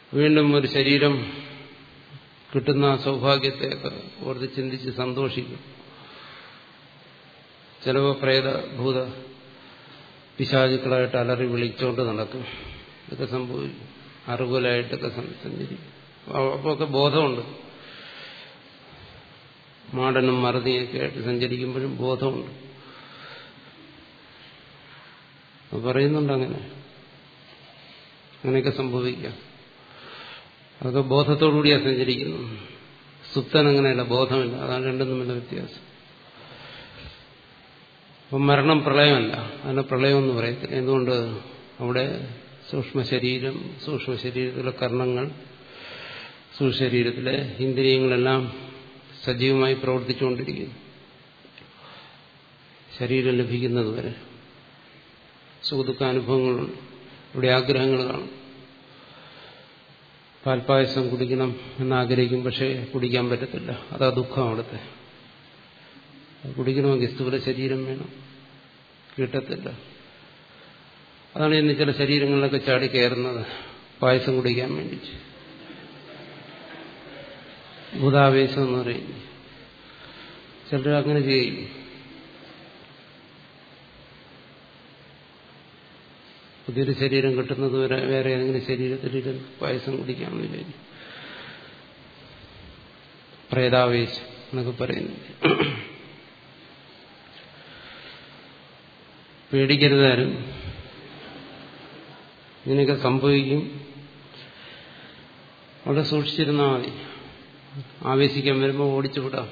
വീണ്ടും ഒരു ശരീരം കിട്ടുന്ന സൗഭാഗ്യത്തെയൊക്കെ ഓർത്ത് ചിന്തിച്ച് സന്തോഷിക്കും ചിലവോ പ്രേത ഭൂത പിശാചുക്കളായിട്ട് അലറി വിളിച്ചുകൊണ്ട് നടക്കും ഇതൊക്കെ സംഭവിക്കും അറുകുലായിട്ടൊക്കെ സഞ്ചരിക്കും അപ്പോൾ ഒക്കെ ബോധമുണ്ട് മാടനും മറുതിയൊക്കെ ആയിട്ട് സഞ്ചരിക്കുമ്പോഴും ബോധമുണ്ട് പറയുന്നുണ്ട് അങ്ങനെ അങ്ങനെയൊക്കെ സംഭവിക്കാം അതൊക്കെ ബോധത്തോടുകൂടിയാണ് സഞ്ചരിക്കുന്നു സുപ്തൻ അങ്ങനെയല്ല ബോധമില്ല അതാണ് രണ്ടും തമ്മിലുള്ള വ്യത്യാസം അപ്പം മരണം പ്രളയമല്ല അതിനെ പ്രളയം എന്ന് പറയത്തില്ല എന്തുകൊണ്ട് അവിടെ സൂക്ഷ്മ ശരീരം സൂക്ഷ്മ ശരീരത്തിലെ കർണങ്ങൾ സൂക്ഷ്മ ശരീരത്തിലെ ഇന്ദ്രിയങ്ങളെല്ലാം സജീവമായി പ്രവർത്തിച്ചുകൊണ്ടിരിക്കുന്നു ശരീരം ലഭിക്കുന്നതുവരെ സുഖദുഃഖാനുഭവങ്ങളുണ്ട് ഇവിടെ ആഗ്രഹങ്ങൾ കാണും പാൽപ്പായസം കുടിക്കണം എന്നാഗ്രഹിക്കും പക്ഷേ കുടിക്കാൻ പറ്റത്തില്ല അതാ ദുഃഖം അവിടുത്തെ കുടിക്കണമെങ്കിൽ സ്ഥൂല ശരീരം വേണം കിട്ടത്തില്ല അതാണ് ഇന്ന് ചില ശരീരങ്ങളിലൊക്കെ ചാടി കയറുന്നത് പായസം കുടിക്കാൻ വേണ്ടിയിട്ട് ഭൂതാവേശം എന്ന് പറയും ചിലർ അങ്ങനെ ചെയ്യും പുതിയൊരു ശരീരം കിട്ടുന്നത് വരെ വേറെ ഏതെങ്കിലും ശരീരത്തിലിരുന്ന് പായസം കുടിക്കാമെന്ന് വിചാരിക്കും പ്രേതാവേശം എന്നൊക്കെ പറയുന്നത് പേടിക്കരുതാരും ഇങ്ങനെയൊക്കെ സംഭവിക്കും അവിടെ സൂക്ഷിച്ചിരുന്നാൽ മതി ആവേശിക്കാൻ വരുമ്പോൾ ഓടിച്ചു വിടാം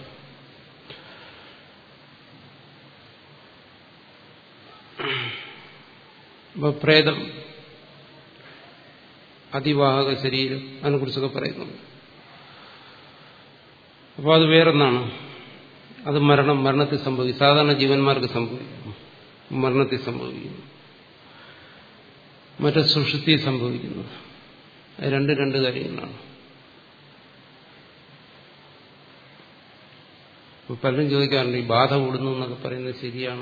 അപ്പൊ പ്രേതം അതിവാഹക ശരീരം അതിനെക്കുറിച്ചൊക്കെ പറയുന്നുണ്ട് അപ്പോൾ അത് വേറൊന്നാണ് അത് മരണം മരണത്തിൽ സംഭവിക്കും സാധാരണ ജീവന്മാർക്ക് സംഭവിക്കും മരണത്തിൽ സംഭവിക്കുന്നു മറ്റു സുഷുപ്തി സംഭവിക്കുന്നു രണ്ട് രണ്ട് കാര്യങ്ങളാണ് പലരും ചോദിക്കാറുണ്ട് ഈ ബാധ കൂടുന്നു എന്നൊക്കെ പറയുന്നത് ശരിയാണോ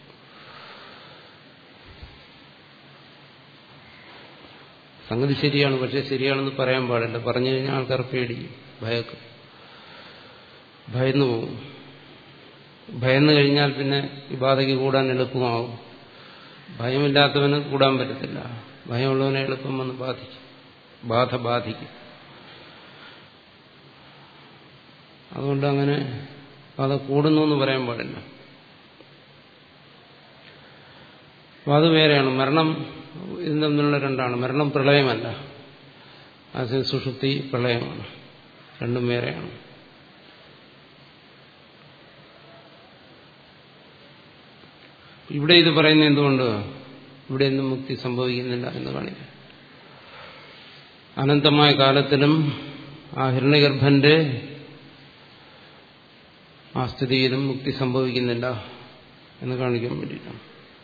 സംഗതി ശരിയാണ് പക്ഷെ ശരിയാണെന്ന് പറയാൻ പാടില്ല പറഞ്ഞു കഴിഞ്ഞാൽ ആൾക്കാർ പേടിക്കും ഭയക്കും ഭയന്നു പോകും ഭയന്നു കഴിഞ്ഞാൽ പിന്നെ ഈ ബാധയ്ക്ക് കൂടാൻ എളുപ്പമാവും ഭയമില്ലാത്തവന് കൂടാൻ പറ്റത്തില്ല ഭയമുള്ളവനെ എളുപ്പം വന്ന് ബാധിക്കും ബാധ ബാധിക്കും അതുകൊണ്ട് അങ്ങനെ ബാധ കൂടുന്നു എന്ന് പറയാൻ പാടില്ല അപ്പൊ അത് വേറെയാണ് മരണം ഇത് തമ്മിലുള്ള രണ്ടാണ് മരണം പ്രളയമല്ല അത് സുഷുപ്തി പ്രളയമാണ് രണ്ടും വേറെയാണ് ഇവിടെ ഇത് പറയുന്നത് എന്തുകൊണ്ട് ഇവിടെ ഒന്നും മുക്തി സംഭവിക്കുന്നില്ല എന്ന് കാണിക്കാം അനന്തമായ കാലത്തിലും ആ ഹിരണ്യഗർഭന്റെ ആ സ്ഥിതിയിലും മുക്തി സംഭവിക്കുന്നില്ല എന്ന് കാണിക്കാൻ വേണ്ടിയിട്ടാണ്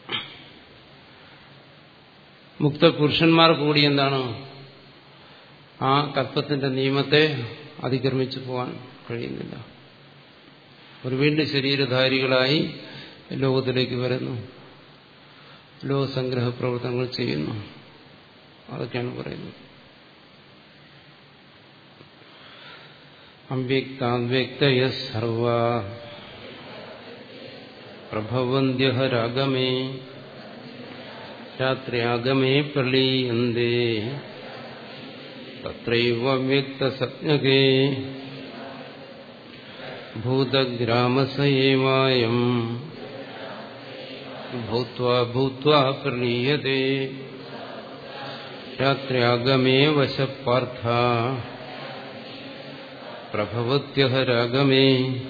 മുക്ത പുരുഷന്മാർ കൂടി എന്താണ് ആ കൽപ്പത്തിന്റെ നിയമത്തെ അതിക്രമിച്ചു പോകാൻ കഴിയുന്നില്ല ഒരു വീണ്ടും ശരീരധാരികളായി ലോകത്തിലേക്ക് വരുന്നു ലോകസംഗ്രഹ പ്രവർത്തനങ്ങൾ ചെയ്യുന്നു അതൊക്കെയാണ് പറയുന്നത് അവ്യക്താവ്യക്തയ സർവ പ്രഭവന്ത്യഹരാഗമേ രാത്രിയാഗമേ പ്രളീയന്തേ തത്രൈവ വ്യക്തസജ്ഞകേ ഭൂതഗ്രാമസയേവായം ഭൂത്വാ ഭൂത്വാ പ്രളീയത്തെ രാത്രിയാഗമേ വശപ്പാർത്ഥ പ്രഭവത്യഹരാഗമേ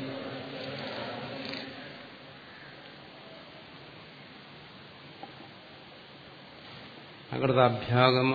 അകൃതാഭ്യാഗമ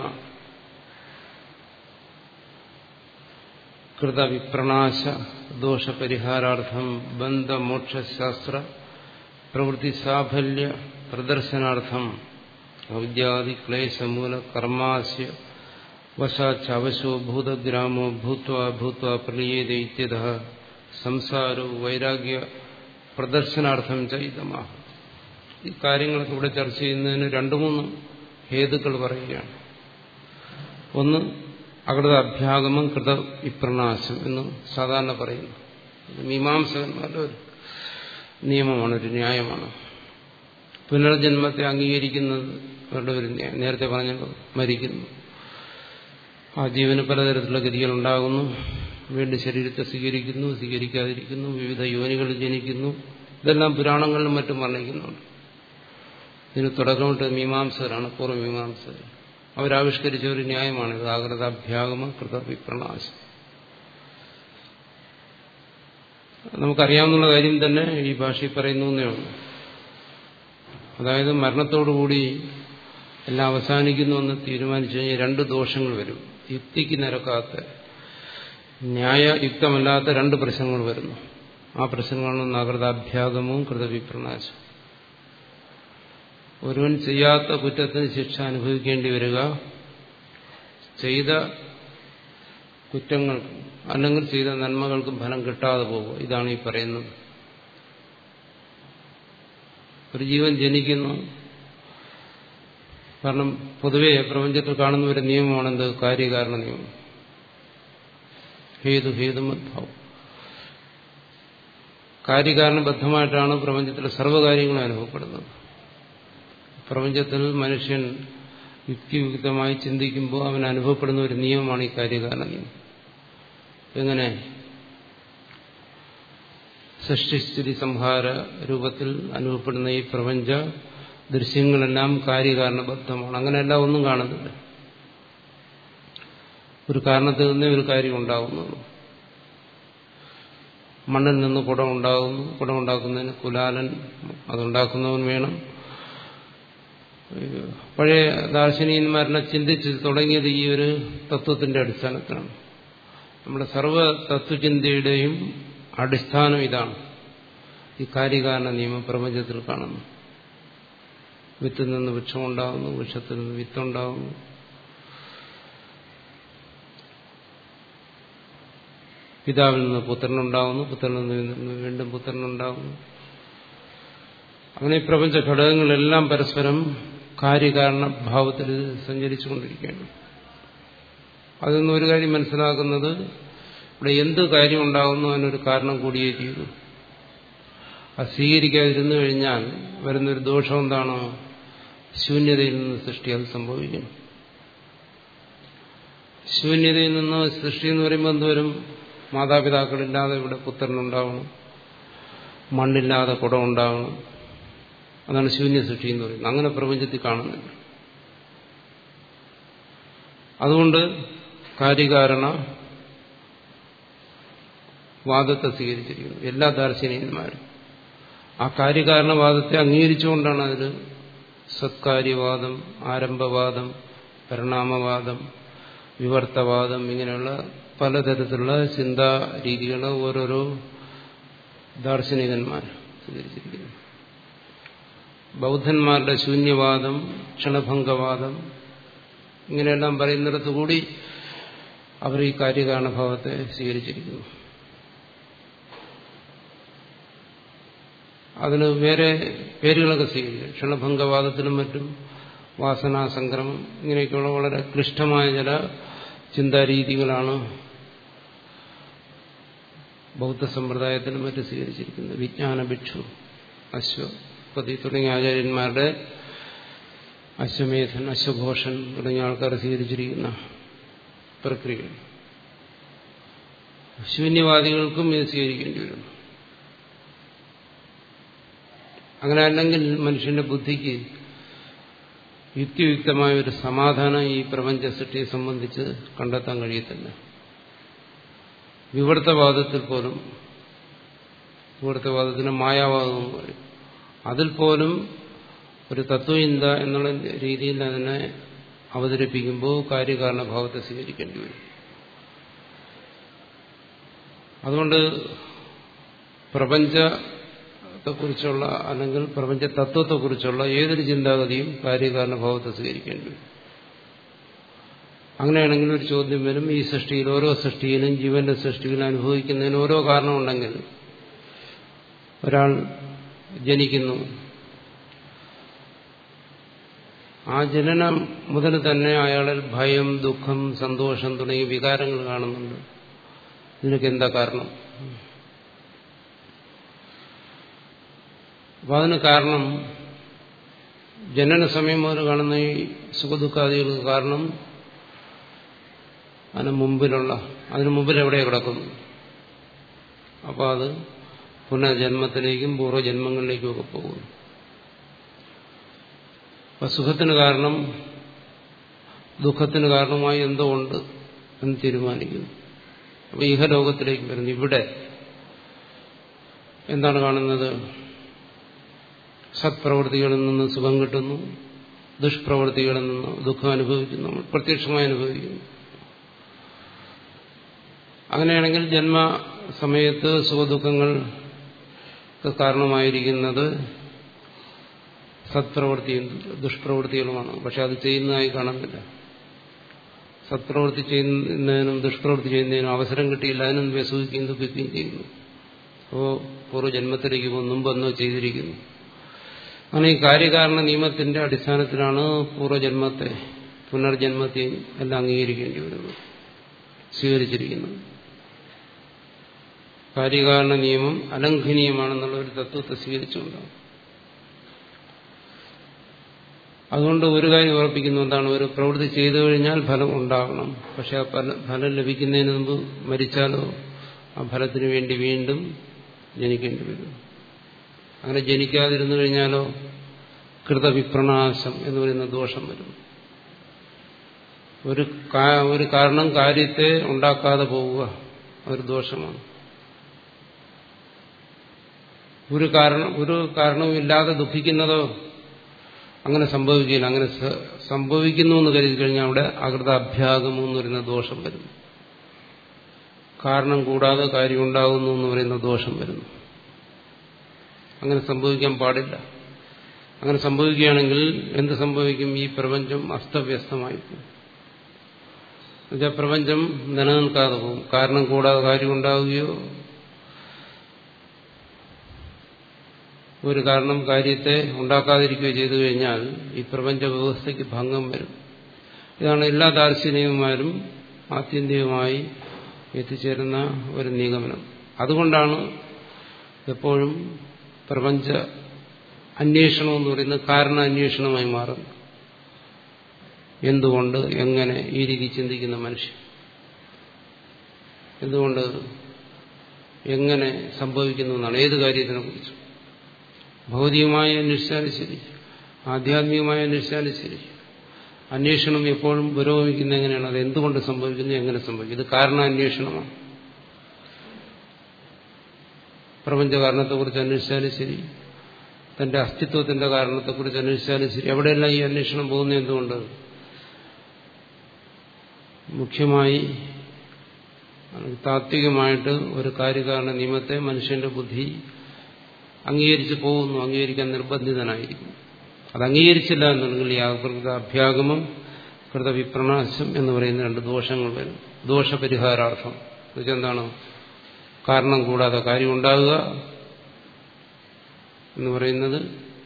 കൃതവിപ്രണാശ ദോഷപരിഹാരാർത്ഥം ബന്ധമോക്ഷശാസ്ത്ര പ്രവൃത്തി സാഫല്യ പ്രദർശനാർത്ഥം അവിദ്യാദി ക്ലേശമൂല കർമാസ്യ വശാച്ചവശോ ഭൂതഗ്രാമോ ഭൂത്വ ഭൂത്വ പ്രലീയത ഇത്യത സംസാരോ വൈരാഗ്യ പ്രദർശനാർത്ഥം ചൈതമാ ഈ കാര്യങ്ങളൊക്കെ ഇവിടെ ചർച്ച ചെയ്യുന്നതിന് രണ്ടു മൂന്ന് ഹേതുക്കൾ പറയുകയാണ് ഒന്ന് അകൃത അഭ്യാഗമം കൃത വിപ്രണാശം എന്ന് സാധാരണ പറയുന്നു മീമാംസകന്മാരുടെ ഒരു നിയമമാണ് ഒരു ന്യായമാണ് പുനർജന്മത്തെ അംഗീകരിക്കുന്നത് അവരുടെ ഒരു ന്യായം നേരത്തെ പറഞ്ഞല്ലോ മരിക്കുന്നു ആ ജീവന് പലതരത്തിലുള്ള ഗതികൾ ഉണ്ടാകുന്നു വീണ്ടും ശരീരത്തെ സ്വീകരിക്കുന്നു സ്വീകരിക്കാതിരിക്കുന്നു വിവിധ യോനികളിൽ ജനിക്കുന്നു ഇതെല്ലാം പുരാണങ്ങളിലും മറ്റും വർണ്ണിക്കുന്നുണ്ട് ഇതിന് തുടക്കമിട്ട് മീമാംസകരാണ് പൂർവ്വമീമാംസകർ അവരാവിഷ്കരിച്ച ഒരു ന്യായമാണ് ഇത് ആകൃതാഭ്യാഗമ കൃതവിപ്രണാശം നമുക്കറിയാവുന്ന കാര്യം തന്നെ ഈ ഭാഷയിൽ പറയുന്നു എന്നേ ഉള്ളൂ അതായത് മരണത്തോടുകൂടി എല്ലാം അവസാനിക്കുന്നു എന്ന് തീരുമാനിച്ചു കഴിഞ്ഞാൽ രണ്ട് ദോഷങ്ങൾ വരും യുക്തിക്ക് നിരക്കാത്ത ന്യായയുക്തമല്ലാത്ത രണ്ട് പ്രശ്നങ്ങൾ വരുന്നു ആ പ്രശ്നങ്ങളാണ് നഗൃതാഭ്യാഗമവും കൃതവിപ്രണാശവും ഒരുവൻ ചെയ്യാത്ത കുറ്റത്തിന് ശിക്ഷ അനുഭവിക്കേണ്ടി വരിക ചെയ്ത കുറ്റങ്ങൾക്ക് അല്ലെങ്കിൽ ചെയ്ത നന്മകൾക്ക് ഫലം കിട്ടാതെ പോകുക ഇതാണ് ഈ പറയുന്നത് ഒരു ജീവൻ ജനിക്കുന്നു കാരണം പൊതുവെ പ്രപഞ്ചത്തിൽ കാണുന്ന ഒരു നിയമമാണ് എന്ത് കാര്യകാരണ നിയമം ഹേതു ഹേതുമദ്ഭാവം കാര്യകാരണബദ്ധമായിട്ടാണ് പ്രപഞ്ചത്തിലെ സർവ്വകാര്യങ്ങളും അനുഭവപ്പെടുന്നത് പ്രപഞ്ചത്തിൽ മനുഷ്യൻ യുക്തിയുക്തമായി ചിന്തിക്കുമ്പോൾ അവൻ അനുഭവപ്പെടുന്ന ഒരു നിയമമാണ് ഈ കാര്യകാരണ നിയമം എങ്ങനെ സൃഷ്ടിസ്ഥിതി സംഹാര രൂപത്തിൽ അനുഭവപ്പെടുന്ന ഈ പ്രപഞ്ച ദൃശ്യങ്ങളെല്ലാം കാര്യകാരണബദ്ധമാണ് അങ്ങനെയല്ല ഒന്നും കാണുന്നില്ല ഒരു കാരണത്തിൽ നിന്നേ ഒരു കാര്യം ഉണ്ടാകുന്നുള്ളൂ മണ്ണിൽ നിന്ന് കുടം ഉണ്ടാകുന്നു കുടം ഉണ്ടാക്കുന്നതിന് കുലാലൻ അതുണ്ടാക്കുന്നവൻ വേണം പഴയ ദാർശനികന്മാരെല്ലാം ചിന്തിച്ച് തുടങ്ങിയത് ഈ ഒരു തത്വത്തിന്റെ അടിസ്ഥാനത്തിലാണ് നമ്മുടെ സർവ്വ തത്വചിന്തയുടെയും അടിസ്ഥാനം ഇതാണ് ഈ കാര്യകാരണ നിയമം പ്രപഞ്ചത്തിൽ കാണുന്നു വിത്തിൽ നിന്ന് വൃക്ഷമുണ്ടാകുന്നു വൃക്ഷത്തിൽ നിന്ന് വിത്തുണ്ടാകുന്നു പിതാവിൽ നിന്ന് പുത്രനുണ്ടാകുന്നു പുത്രനിൽ നിന്ന് വീണ്ടും പുത്രനുണ്ടാകുന്നു അങ്ങനെ ഈ പ്രപഞ്ച ഘടകങ്ങളെല്ലാം പരസ്പരം കാര്യകാരണ ഭാവത്തിൽ സഞ്ചരിച്ചുകൊണ്ടിരിക്കുകയാണ് അതിൽ നിന്ന് ഒരു കാര്യം മനസ്സിലാക്കുന്നത് ഇവിടെ എന്ത് കാര്യം ഉണ്ടാകുന്നു അതിനൊരു കാരണം കൂടിയേ ചെയ്തു അത് സ്വീകരിക്കാതിരുന്നു കഴിഞ്ഞാൽ വരുന്നൊരു ദോഷം എന്താണ് ശൂന്യതയിൽ നിന്ന് സൃഷ്ടി അത് സംഭവിക്കും ശൂന്യതയിൽ നിന്ന് സൃഷ്ടി എന്ന് പറയുമ്പോൾ എന്തോരും മാതാപിതാക്കളില്ലാതെ ഇവിടെ പുത്രനുണ്ടാവണം മണ്ണില്ലാതെ കുടം ഉണ്ടാവണം അതാണ് ശൂന്യ സൃഷ്ടി എന്ന് പറയുന്നത് അങ്ങനെ പ്രപഞ്ചത്തിൽ കാണുന്നില്ല അതുകൊണ്ട് കാര്യകാരണ വാദത്തെ സ്വീകരിച്ചിരിക്കുന്നു എല്ലാ ദാർശനികന്മാരും ആ കാര്യകാരണവാദത്തെ അംഗീകരിച്ചുകൊണ്ടാണ് അതിൽ സത്കാര്യവാദം ആരംഭവാദം പരിണാമവാദം വിവർത്തവാദം ഇങ്ങനെയുള്ള പലതരത്തിലുള്ള ചിന്താ രീതികൾ ഓരോരോ ദാർശനികന്മാർ സ്വീകരിച്ചിരിക്കുന്നു ബൗദ്ധന്മാരുടെ ശൂന്യവാദം ക്ഷണഭംഗവാദം ഇങ്ങനെയെല്ലാം പറയുന്നിടത്ത് കൂടി അവർ ഈ കാര്യകാരണഭാവത്തെ സ്വീകരിച്ചിരിക്കുന്നു അതിന് വേറെ പേരുകളൊക്കെ സ്വീകരിക്കും ക്ഷണഭംഗവാദത്തിലും മറ്റും വാസനാസംക്രമം ഇങ്ങനെയൊക്കെയുള്ള വളരെ ക്ലിഷ്ടമായ ചില ചിന്താരീതികളാണ് ബൗദ്ധ സമ്പ്രദായത്തിലും മറ്റും സ്വീകരിച്ചിരിക്കുന്നത് വിജ്ഞാന ഭിക്ഷു അശ്വപതി തുടങ്ങിയ ആചാര്യന്മാരുടെ അശ്വമേധൻ അശ്വഘോഷൻ തുടങ്ങിയ ആൾക്കാർ സ്വീകരിച്ചിരിക്കുന്ന പ്രക്രിയ ശൂന്യവാദികൾക്കും ഇത് സ്വീകരിക്കേണ്ടി വരുന്നു അങ്ങനെ അല്ലെങ്കിൽ മനുഷ്യന്റെ ബുദ്ധിക്ക് യുക്തിയുക്തമായ ഒരു സമാധാനം ഈ പ്രപഞ്ച സൃഷ്ടിയെ സംബന്ധിച്ച് കണ്ടെത്താൻ കഴിയത്തില്ല വിവർത്തവാദത്തിൽ പോലും വിവർത്തവാദത്തിന് മായാവാദം എന്ന് പറയും അതിൽ പോലും ഒരു തത്വചിന്ത എന്നുള്ള രീതിയിൽ അതിനെ അവതരിപ്പിക്കുമ്പോൾ കാര്യകാരണഭാവത്തെ സ്വീകരിക്കേണ്ടി വരും അതുകൊണ്ട് പ്രപഞ്ചത്തെക്കുറിച്ചുള്ള അല്ലെങ്കിൽ പ്രപഞ്ച തത്വത്തെക്കുറിച്ചുള്ള ഏതൊരു ചിന്താഗതിയും കാര്യകാരണഭാവത്തെ സ്വീകരിക്കേണ്ടി വരും അങ്ങനെയാണെങ്കിൽ ഒരു ചോദ്യം വരും ഈ സൃഷ്ടിയിൽ ഓരോ സൃഷ്ടിയിലും ജീവന്റെ സൃഷ്ടിയിലും അനുഭവിക്കുന്നതിന് ഓരോ കാരണമുണ്ടെങ്കിൽ ഒരാൾ ജനിക്കുന്നു ആ ജനനം മുതൽ തന്നെ അയാളിൽ ഭയം ദുഃഖം സന്തോഷം തുടങ്ങിയ വികാരങ്ങൾ കാണുന്നുണ്ട് ഇതിനൊക്കെ എന്താ കാരണം അപ്പൊ അതിന് കാരണം ജനന സമയം മുതൽ കാണുന്ന ഈ സുഖദുഃഖാദികൾക്ക് കാരണം അതിന് മുമ്പിലുള്ള അതിന് മുമ്പിൽ എവിടെ കിടക്കുന്നു അപ്പോൾ അത് പുനർജന്മത്തിലേക്കും പൂർവ്വജന്മങ്ങളിലേക്കും ഒക്കെ പോകുന്നു അപ്പൊ സുഖത്തിന് കാരണം ദുഃഖത്തിന് കാരണമായി എന്തോ ഉണ്ട് എന്ന് തീരുമാനിക്കുന്നു അപ്പൊ ഇഹലോകത്തിലേക്ക് വരുന്നു ഇവിടെ എന്താണ് കാണുന്നത് സത്പ്രവൃത്തികളിൽ നിന്ന് സുഖം കിട്ടുന്നു ദുഷ്പ്രവൃത്തികളിൽ നിന്ന് ദുഃഖം അനുഭവിക്കുന്നു നമ്മൾ പ്രത്യക്ഷമായി അനുഭവിക്കുന്നു അങ്ങനെയാണെങ്കിൽ ജന്മ സമയത്ത് സുഖദുഃഖങ്ങൾക്ക് കാരണമായിരിക്കുന്നത് സത്പ്രവൃത്തിയും ദുഷ്പ്രവൃത്തികളുമാണ് പക്ഷെ അത് ചെയ്യുന്നതായി കാണുന്നില്ല സത്പ്രവൃത്തി ചെയ്യുന്നതിനും ദുഷ്പ്രവൃത്തി ചെയ്യുന്നതിനും അവസരം കിട്ടിയില്ല അതിനും വ്യസൂഹിക്കുകയും ദുഃഖിക്കുകയും ചെയ്യുന്നു അപ്പോൾ പൂർവ്വജന്മത്തിലേക്ക് മുമ്പെന്നോ ചെയ്തിരിക്കുന്നു അങ്ങനെ ഈ കാര്യകാരണ നിയമത്തിന്റെ അടിസ്ഥാനത്തിലാണ് പൂർവ്വജന്മത്തെ പുനർജന്മത്തെയും എല്ലാം അംഗീകരിക്കേണ്ടി വരുന്നത് സ്വീകരിച്ചിരിക്കുന്നത് കാര്യകാരണ നിയമം അലംഘനീയമാണെന്നുള്ള ഒരു തത്വത്തെ സ്വീകരിച്ചുകൊണ്ടാണ് അതുകൊണ്ട് ഒരു കാര്യം ഉറപ്പിക്കുന്നു എന്താണ് ഒരു പ്രവൃത്തി ചെയ്തു കഴിഞ്ഞാൽ ഫലം ഉണ്ടാകണം പക്ഷെ ആ ഫലം ലഭിക്കുന്നതിന് മുമ്പ് മരിച്ചാലോ ആ ഫലത്തിന് വേണ്ടി വീണ്ടും ജനിക്കേണ്ടി വരും അങ്ങനെ ജനിക്കാതിരുന്നു കഴിഞ്ഞാലോ കൃതവിപ്രണാശം എന്ന് പറയുന്ന ദോഷം വരും ഒരു ഒരു കാരണം കാര്യത്തെ ഉണ്ടാക്കാതെ പോവുക ഒരു ദോഷമാണ് ഒരു കാരണം ഒരു കാരണവുമില്ലാതെ ദുഃഖിക്കുന്നതോ അങ്ങനെ സംഭവിക്കില്ല അങ്ങനെ സംഭവിക്കുന്നു എന്ന് കരുതി കഴിഞ്ഞാൽ അവിടെ അകൃത അഭ്യാഗമം എന്ന് പറയുന്ന ദോഷം വരുന്നു കാരണം കൂടാതെ കാര്യം ഉണ്ടാകുന്നു എന്ന് പറയുന്ന ദോഷം വരുന്നു അങ്ങനെ സംഭവിക്കാൻ പാടില്ല അങ്ങനെ സംഭവിക്കുകയാണെങ്കിൽ എന്ത് സംഭവിക്കും ഈ പ്രപഞ്ചം അസ്തവ്യസ്തമായി പോകും എന്നുവെച്ചാൽ പ്രപഞ്ചം നിലനിൽക്കാതെ പോകും കാരണം കൂടാതെ കാര്യം ഉണ്ടാവുകയോ ഒരു കാരണം കാര്യത്തെ ഉണ്ടാക്കാതിരിക്കുകയോ ചെയ്തു കഴിഞ്ഞാൽ ഈ പ്രപഞ്ച വ്യവസ്ഥയ്ക്ക് ഭംഗം വരും ഇതാണ് എല്ലാ ദാർശനികന്മാരും ആത്യന്തികമായി എത്തിച്ചേരുന്ന ഒരു നിഗമനം അതുകൊണ്ടാണ് എപ്പോഴും പ്രപഞ്ച അന്വേഷണം എന്ന് പറയുന്നത് കാരണ അന്വേഷണമായി മാറുന്നു എന്തുകൊണ്ട് എങ്ങനെ ഈ രീതി ചിന്തിക്കുന്ന മനുഷ്യൻ എന്തുകൊണ്ട് എങ്ങനെ സംഭവിക്കുന്നു എന്നാണ് ഏത് കാര്യത്തിനെ കുറിച്ചും ഭൗതികമായി അന്വേഷിച്ചാലും ശരി ആധ്യാത്മികമായി അന്വേഷിച്ചാലും ശരി അന്വേഷണം എപ്പോഴും പുരോഗമിക്കുന്ന എങ്ങനെയാണ് അത് എന്തുകൊണ്ട് സംഭവിക്കുന്നു എങ്ങനെ സംഭവിക്കും ഇത് കാരണാന്വേഷണമാണ് പ്രപഞ്ചകാരണത്തെക്കുറിച്ച് അന്വേഷിച്ചാലും ശരി തന്റെ അസ്തിത്വത്തിന്റെ കാരണത്തെക്കുറിച്ച് അന്വേഷിച്ചാലും ശരി എവിടെയെല്ലാം ഈ അന്വേഷണം പോകുന്നത് എന്തുകൊണ്ട് മുഖ്യമായി താത്വികമായിട്ട് ഒരു കാര്യകാരണ നിയമത്തെ മനുഷ്യന്റെ ബുദ്ധി അംഗീകരിച്ച് പോകുന്നു അംഗീകരിക്കാൻ നിർബന്ധിതനായിരിക്കും അത് അംഗീകരിച്ചില്ല എന്നുണ്ടെങ്കിൽ ഈ ആകൃത അഭ്യാഗമം കൃതവിപ്രണാശം എന്ന് പറയുന്ന രണ്ട് ദോഷങ്ങൾ വരും ദോഷപരിഹാരാർത്ഥം എന്താണ് കാരണം കൂടാതെ കാര്യം ഉണ്ടാകുക എന്ന് പറയുന്നത്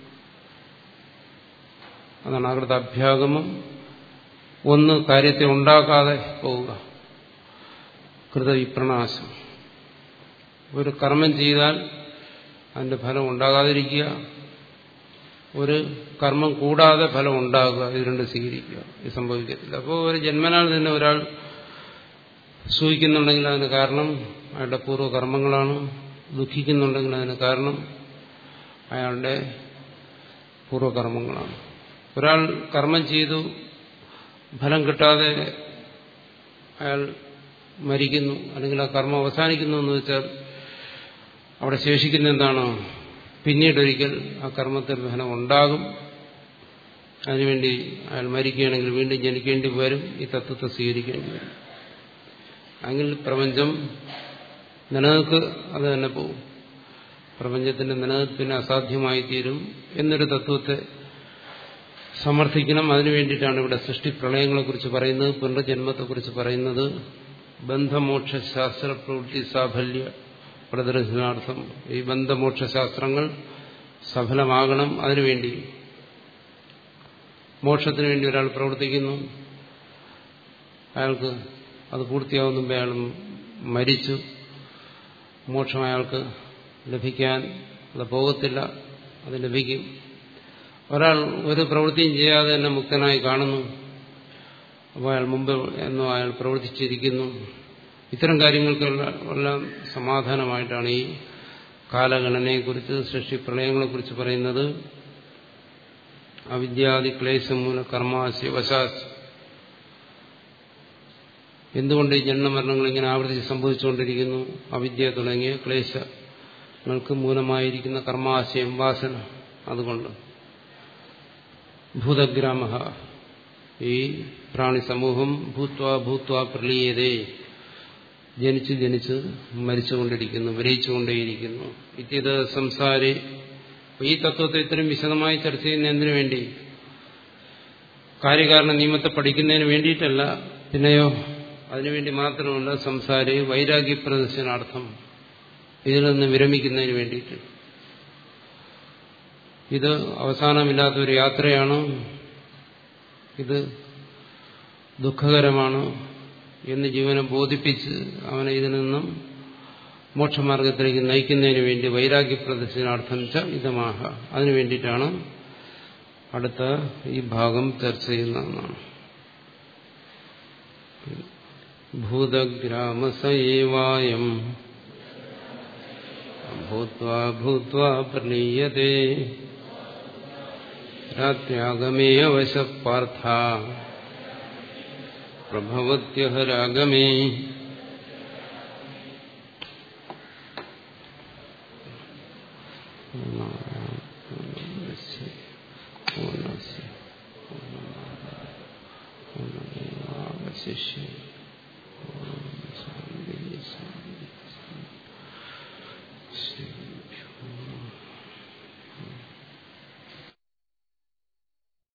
അതാണ് ആകൃത അഭ്യാഗമം ഒന്ന് കാര്യത്തെ ഉണ്ടാക്കാതെ പോവുക കൃതവിപ്രണാശം ഒരു കർമ്മം ചെയ്താൽ അതിന്റെ ഫലം ഉണ്ടാകാതിരിക്കുക ഒരു കർമ്മം കൂടാതെ ഫലം ഉണ്ടാകുക ഇത് രണ്ട് സ്വീകരിക്കുക ഇത് സംഭവിക്കത്തില്ല അപ്പോൾ ഒരു ജന്മനാൽ തന്നെ ഒരാൾ സൂഹിക്കുന്നുണ്ടെങ്കിൽ അതിന് കാരണം അയാളുടെ പൂർവ്വകർമ്മങ്ങളാണ് ദുഃഖിക്കുന്നുണ്ടെങ്കിൽ അതിന് കാരണം അയാളുടെ പൂർവ്വകർമ്മങ്ങളാണ് ഒരാൾ കർമ്മം ചെയ്തു ഫലം കിട്ടാതെ അയാൾ മരിക്കുന്നു അല്ലെങ്കിൽ ആ കർമ്മം അവസാനിക്കുന്നു എന്ന് വെച്ചാൽ അവിടെ ശേഷിക്കുന്ന എന്താണ് പിന്നീടൊരിക്കൽ ആ കർമ്മത്തിൽ ഫലം ഉണ്ടാകും അതിനുവേണ്ടി അയാൾ മരിക്കുകയാണെങ്കിൽ വീണ്ടും ജനിക്കേണ്ടി വരും ഈ തത്വത്തെ സ്വീകരിക്കേണ്ടി വരും അങ്ങനെ പ്രപഞ്ചം നിലനിൽക്ക് അത് തന്നെ പോകും പ്രപഞ്ചത്തിന്റെ നിലനിൽപ്പിന് അസാധ്യമായി തീരും എന്നൊരു തത്വത്തെ സമർത്ഥിക്കണം അതിനു വേണ്ടിയിട്ടാണ് ഇവിടെ സൃഷ്ടി പ്രളയങ്ങളെക്കുറിച്ച് പറയുന്നത് പുനർജന്മത്തെക്കുറിച്ച് പറയുന്നത് ബന്ധമോക്ഷ ശാസ്ത്ര പ്രവൃത്തി സാഫല്യ പ്രദർശനാർത്ഥം ഈ ബന്ധമോക്ഷ ശാസ്ത്രങ്ങൾ സഫലമാകണം അതിനുവേണ്ടി മോക്ഷത്തിന് വേണ്ടി ഒരാൾ പ്രവർത്തിക്കുന്നു അയാൾക്ക് അത് പൂർത്തിയാവുന്ന മുമ്പേ അയാൾ മരിച്ചു മോക്ഷം അയാൾക്ക് ലഭിക്കാൻ അത് പോകത്തില്ല അത് ലഭിക്കും ഒരാൾ ഒരു പ്രവൃത്തിയും ചെയ്യാതെ തന്നെ മുക്തനായി കാണുന്നു അപ്പോൾ അയാൾ മുമ്പ് എന്നോ അയാൾ പ്രവർത്തിച്ചിരിക്കുന്നു ഇത്തരം കാര്യങ്ങൾക്കെല്ലാം സമാധാനമായിട്ടാണ് ഈ കാലഗണനയെക്കുറിച്ച് സൃഷ്ടി പ്രളയങ്ങളെക്കുറിച്ച് പറയുന്നത് അവിദ്യാദി ക്ലേശം മൂല കർമാശയ വശാസ് എന്തുകൊണ്ട് ഈ ജന്മമരണങ്ങൾ ഇങ്ങനെ ആവർത്തിച്ച് സംഭവിച്ചുകൊണ്ടിരിക്കുന്നു അവിദ്യ തുടങ്ങിയ ക്ലേശങ്ങൾക്ക് മൂലമായിരിക്കുന്ന കർമാശയം വാസന അതുകൊണ്ട് ഭൂതഗ്രാമ ഈ പ്രാണി സമൂഹം ഭൂത്വ ഭൂത്വ പ്രളീയതേ ജനിച്ച് ജനിച്ച് മരിച്ചുകൊണ്ടിരിക്കുന്നു വിരയിച്ചുകൊണ്ടേയിരിക്കുന്നു ഇത്യത സംസാരി ഈ തത്വത്തെ ഇത്രയും വിശദമായി ചർച്ച ചെയ്യുന്ന എന്തിനു വേണ്ടി കാര്യകാരണ നിയമത്തെ പഠിക്കുന്നതിന് വേണ്ടിയിട്ടല്ല പിന്നെയോ അതിനുവേണ്ടി മാത്രമല്ല സംസാരി വൈരാഗ്യ പ്രദർശനാർത്ഥം ഇതിൽ നിന്ന് വിരമിക്കുന്നതിന് വേണ്ടിയിട്ട് ഇത് അവസാനമില്ലാത്ത ഒരു യാത്രയാണ് ഇത് ദുഃഖകരമാണ് എന്ന് ജീവനെ ബോധിപ്പിച്ച് അവനെ ഇതിൽ നിന്നും മോക്ഷമാർഗത്തിലേക്ക് നയിക്കുന്നതിന് വേണ്ടി വൈരാഗ്യ പ്രദർശനാർത്ഥം ച ഇതമാഹ അതിനു വേണ്ടിയിട്ടാണ് അടുത്ത ഈ ഭാഗം ചർച്ച ചെയ്യുന്നതെന്നാണ് ഭൂതഗ്രാമസയേവായം ഭൂത്വാ ഭൂത്വാ പ്രലീയത്തെ രാത്യാഗമേ അവശ പാർത്ഥ പ്രഭവത്യഹരാഗമേ ശിഷ്യ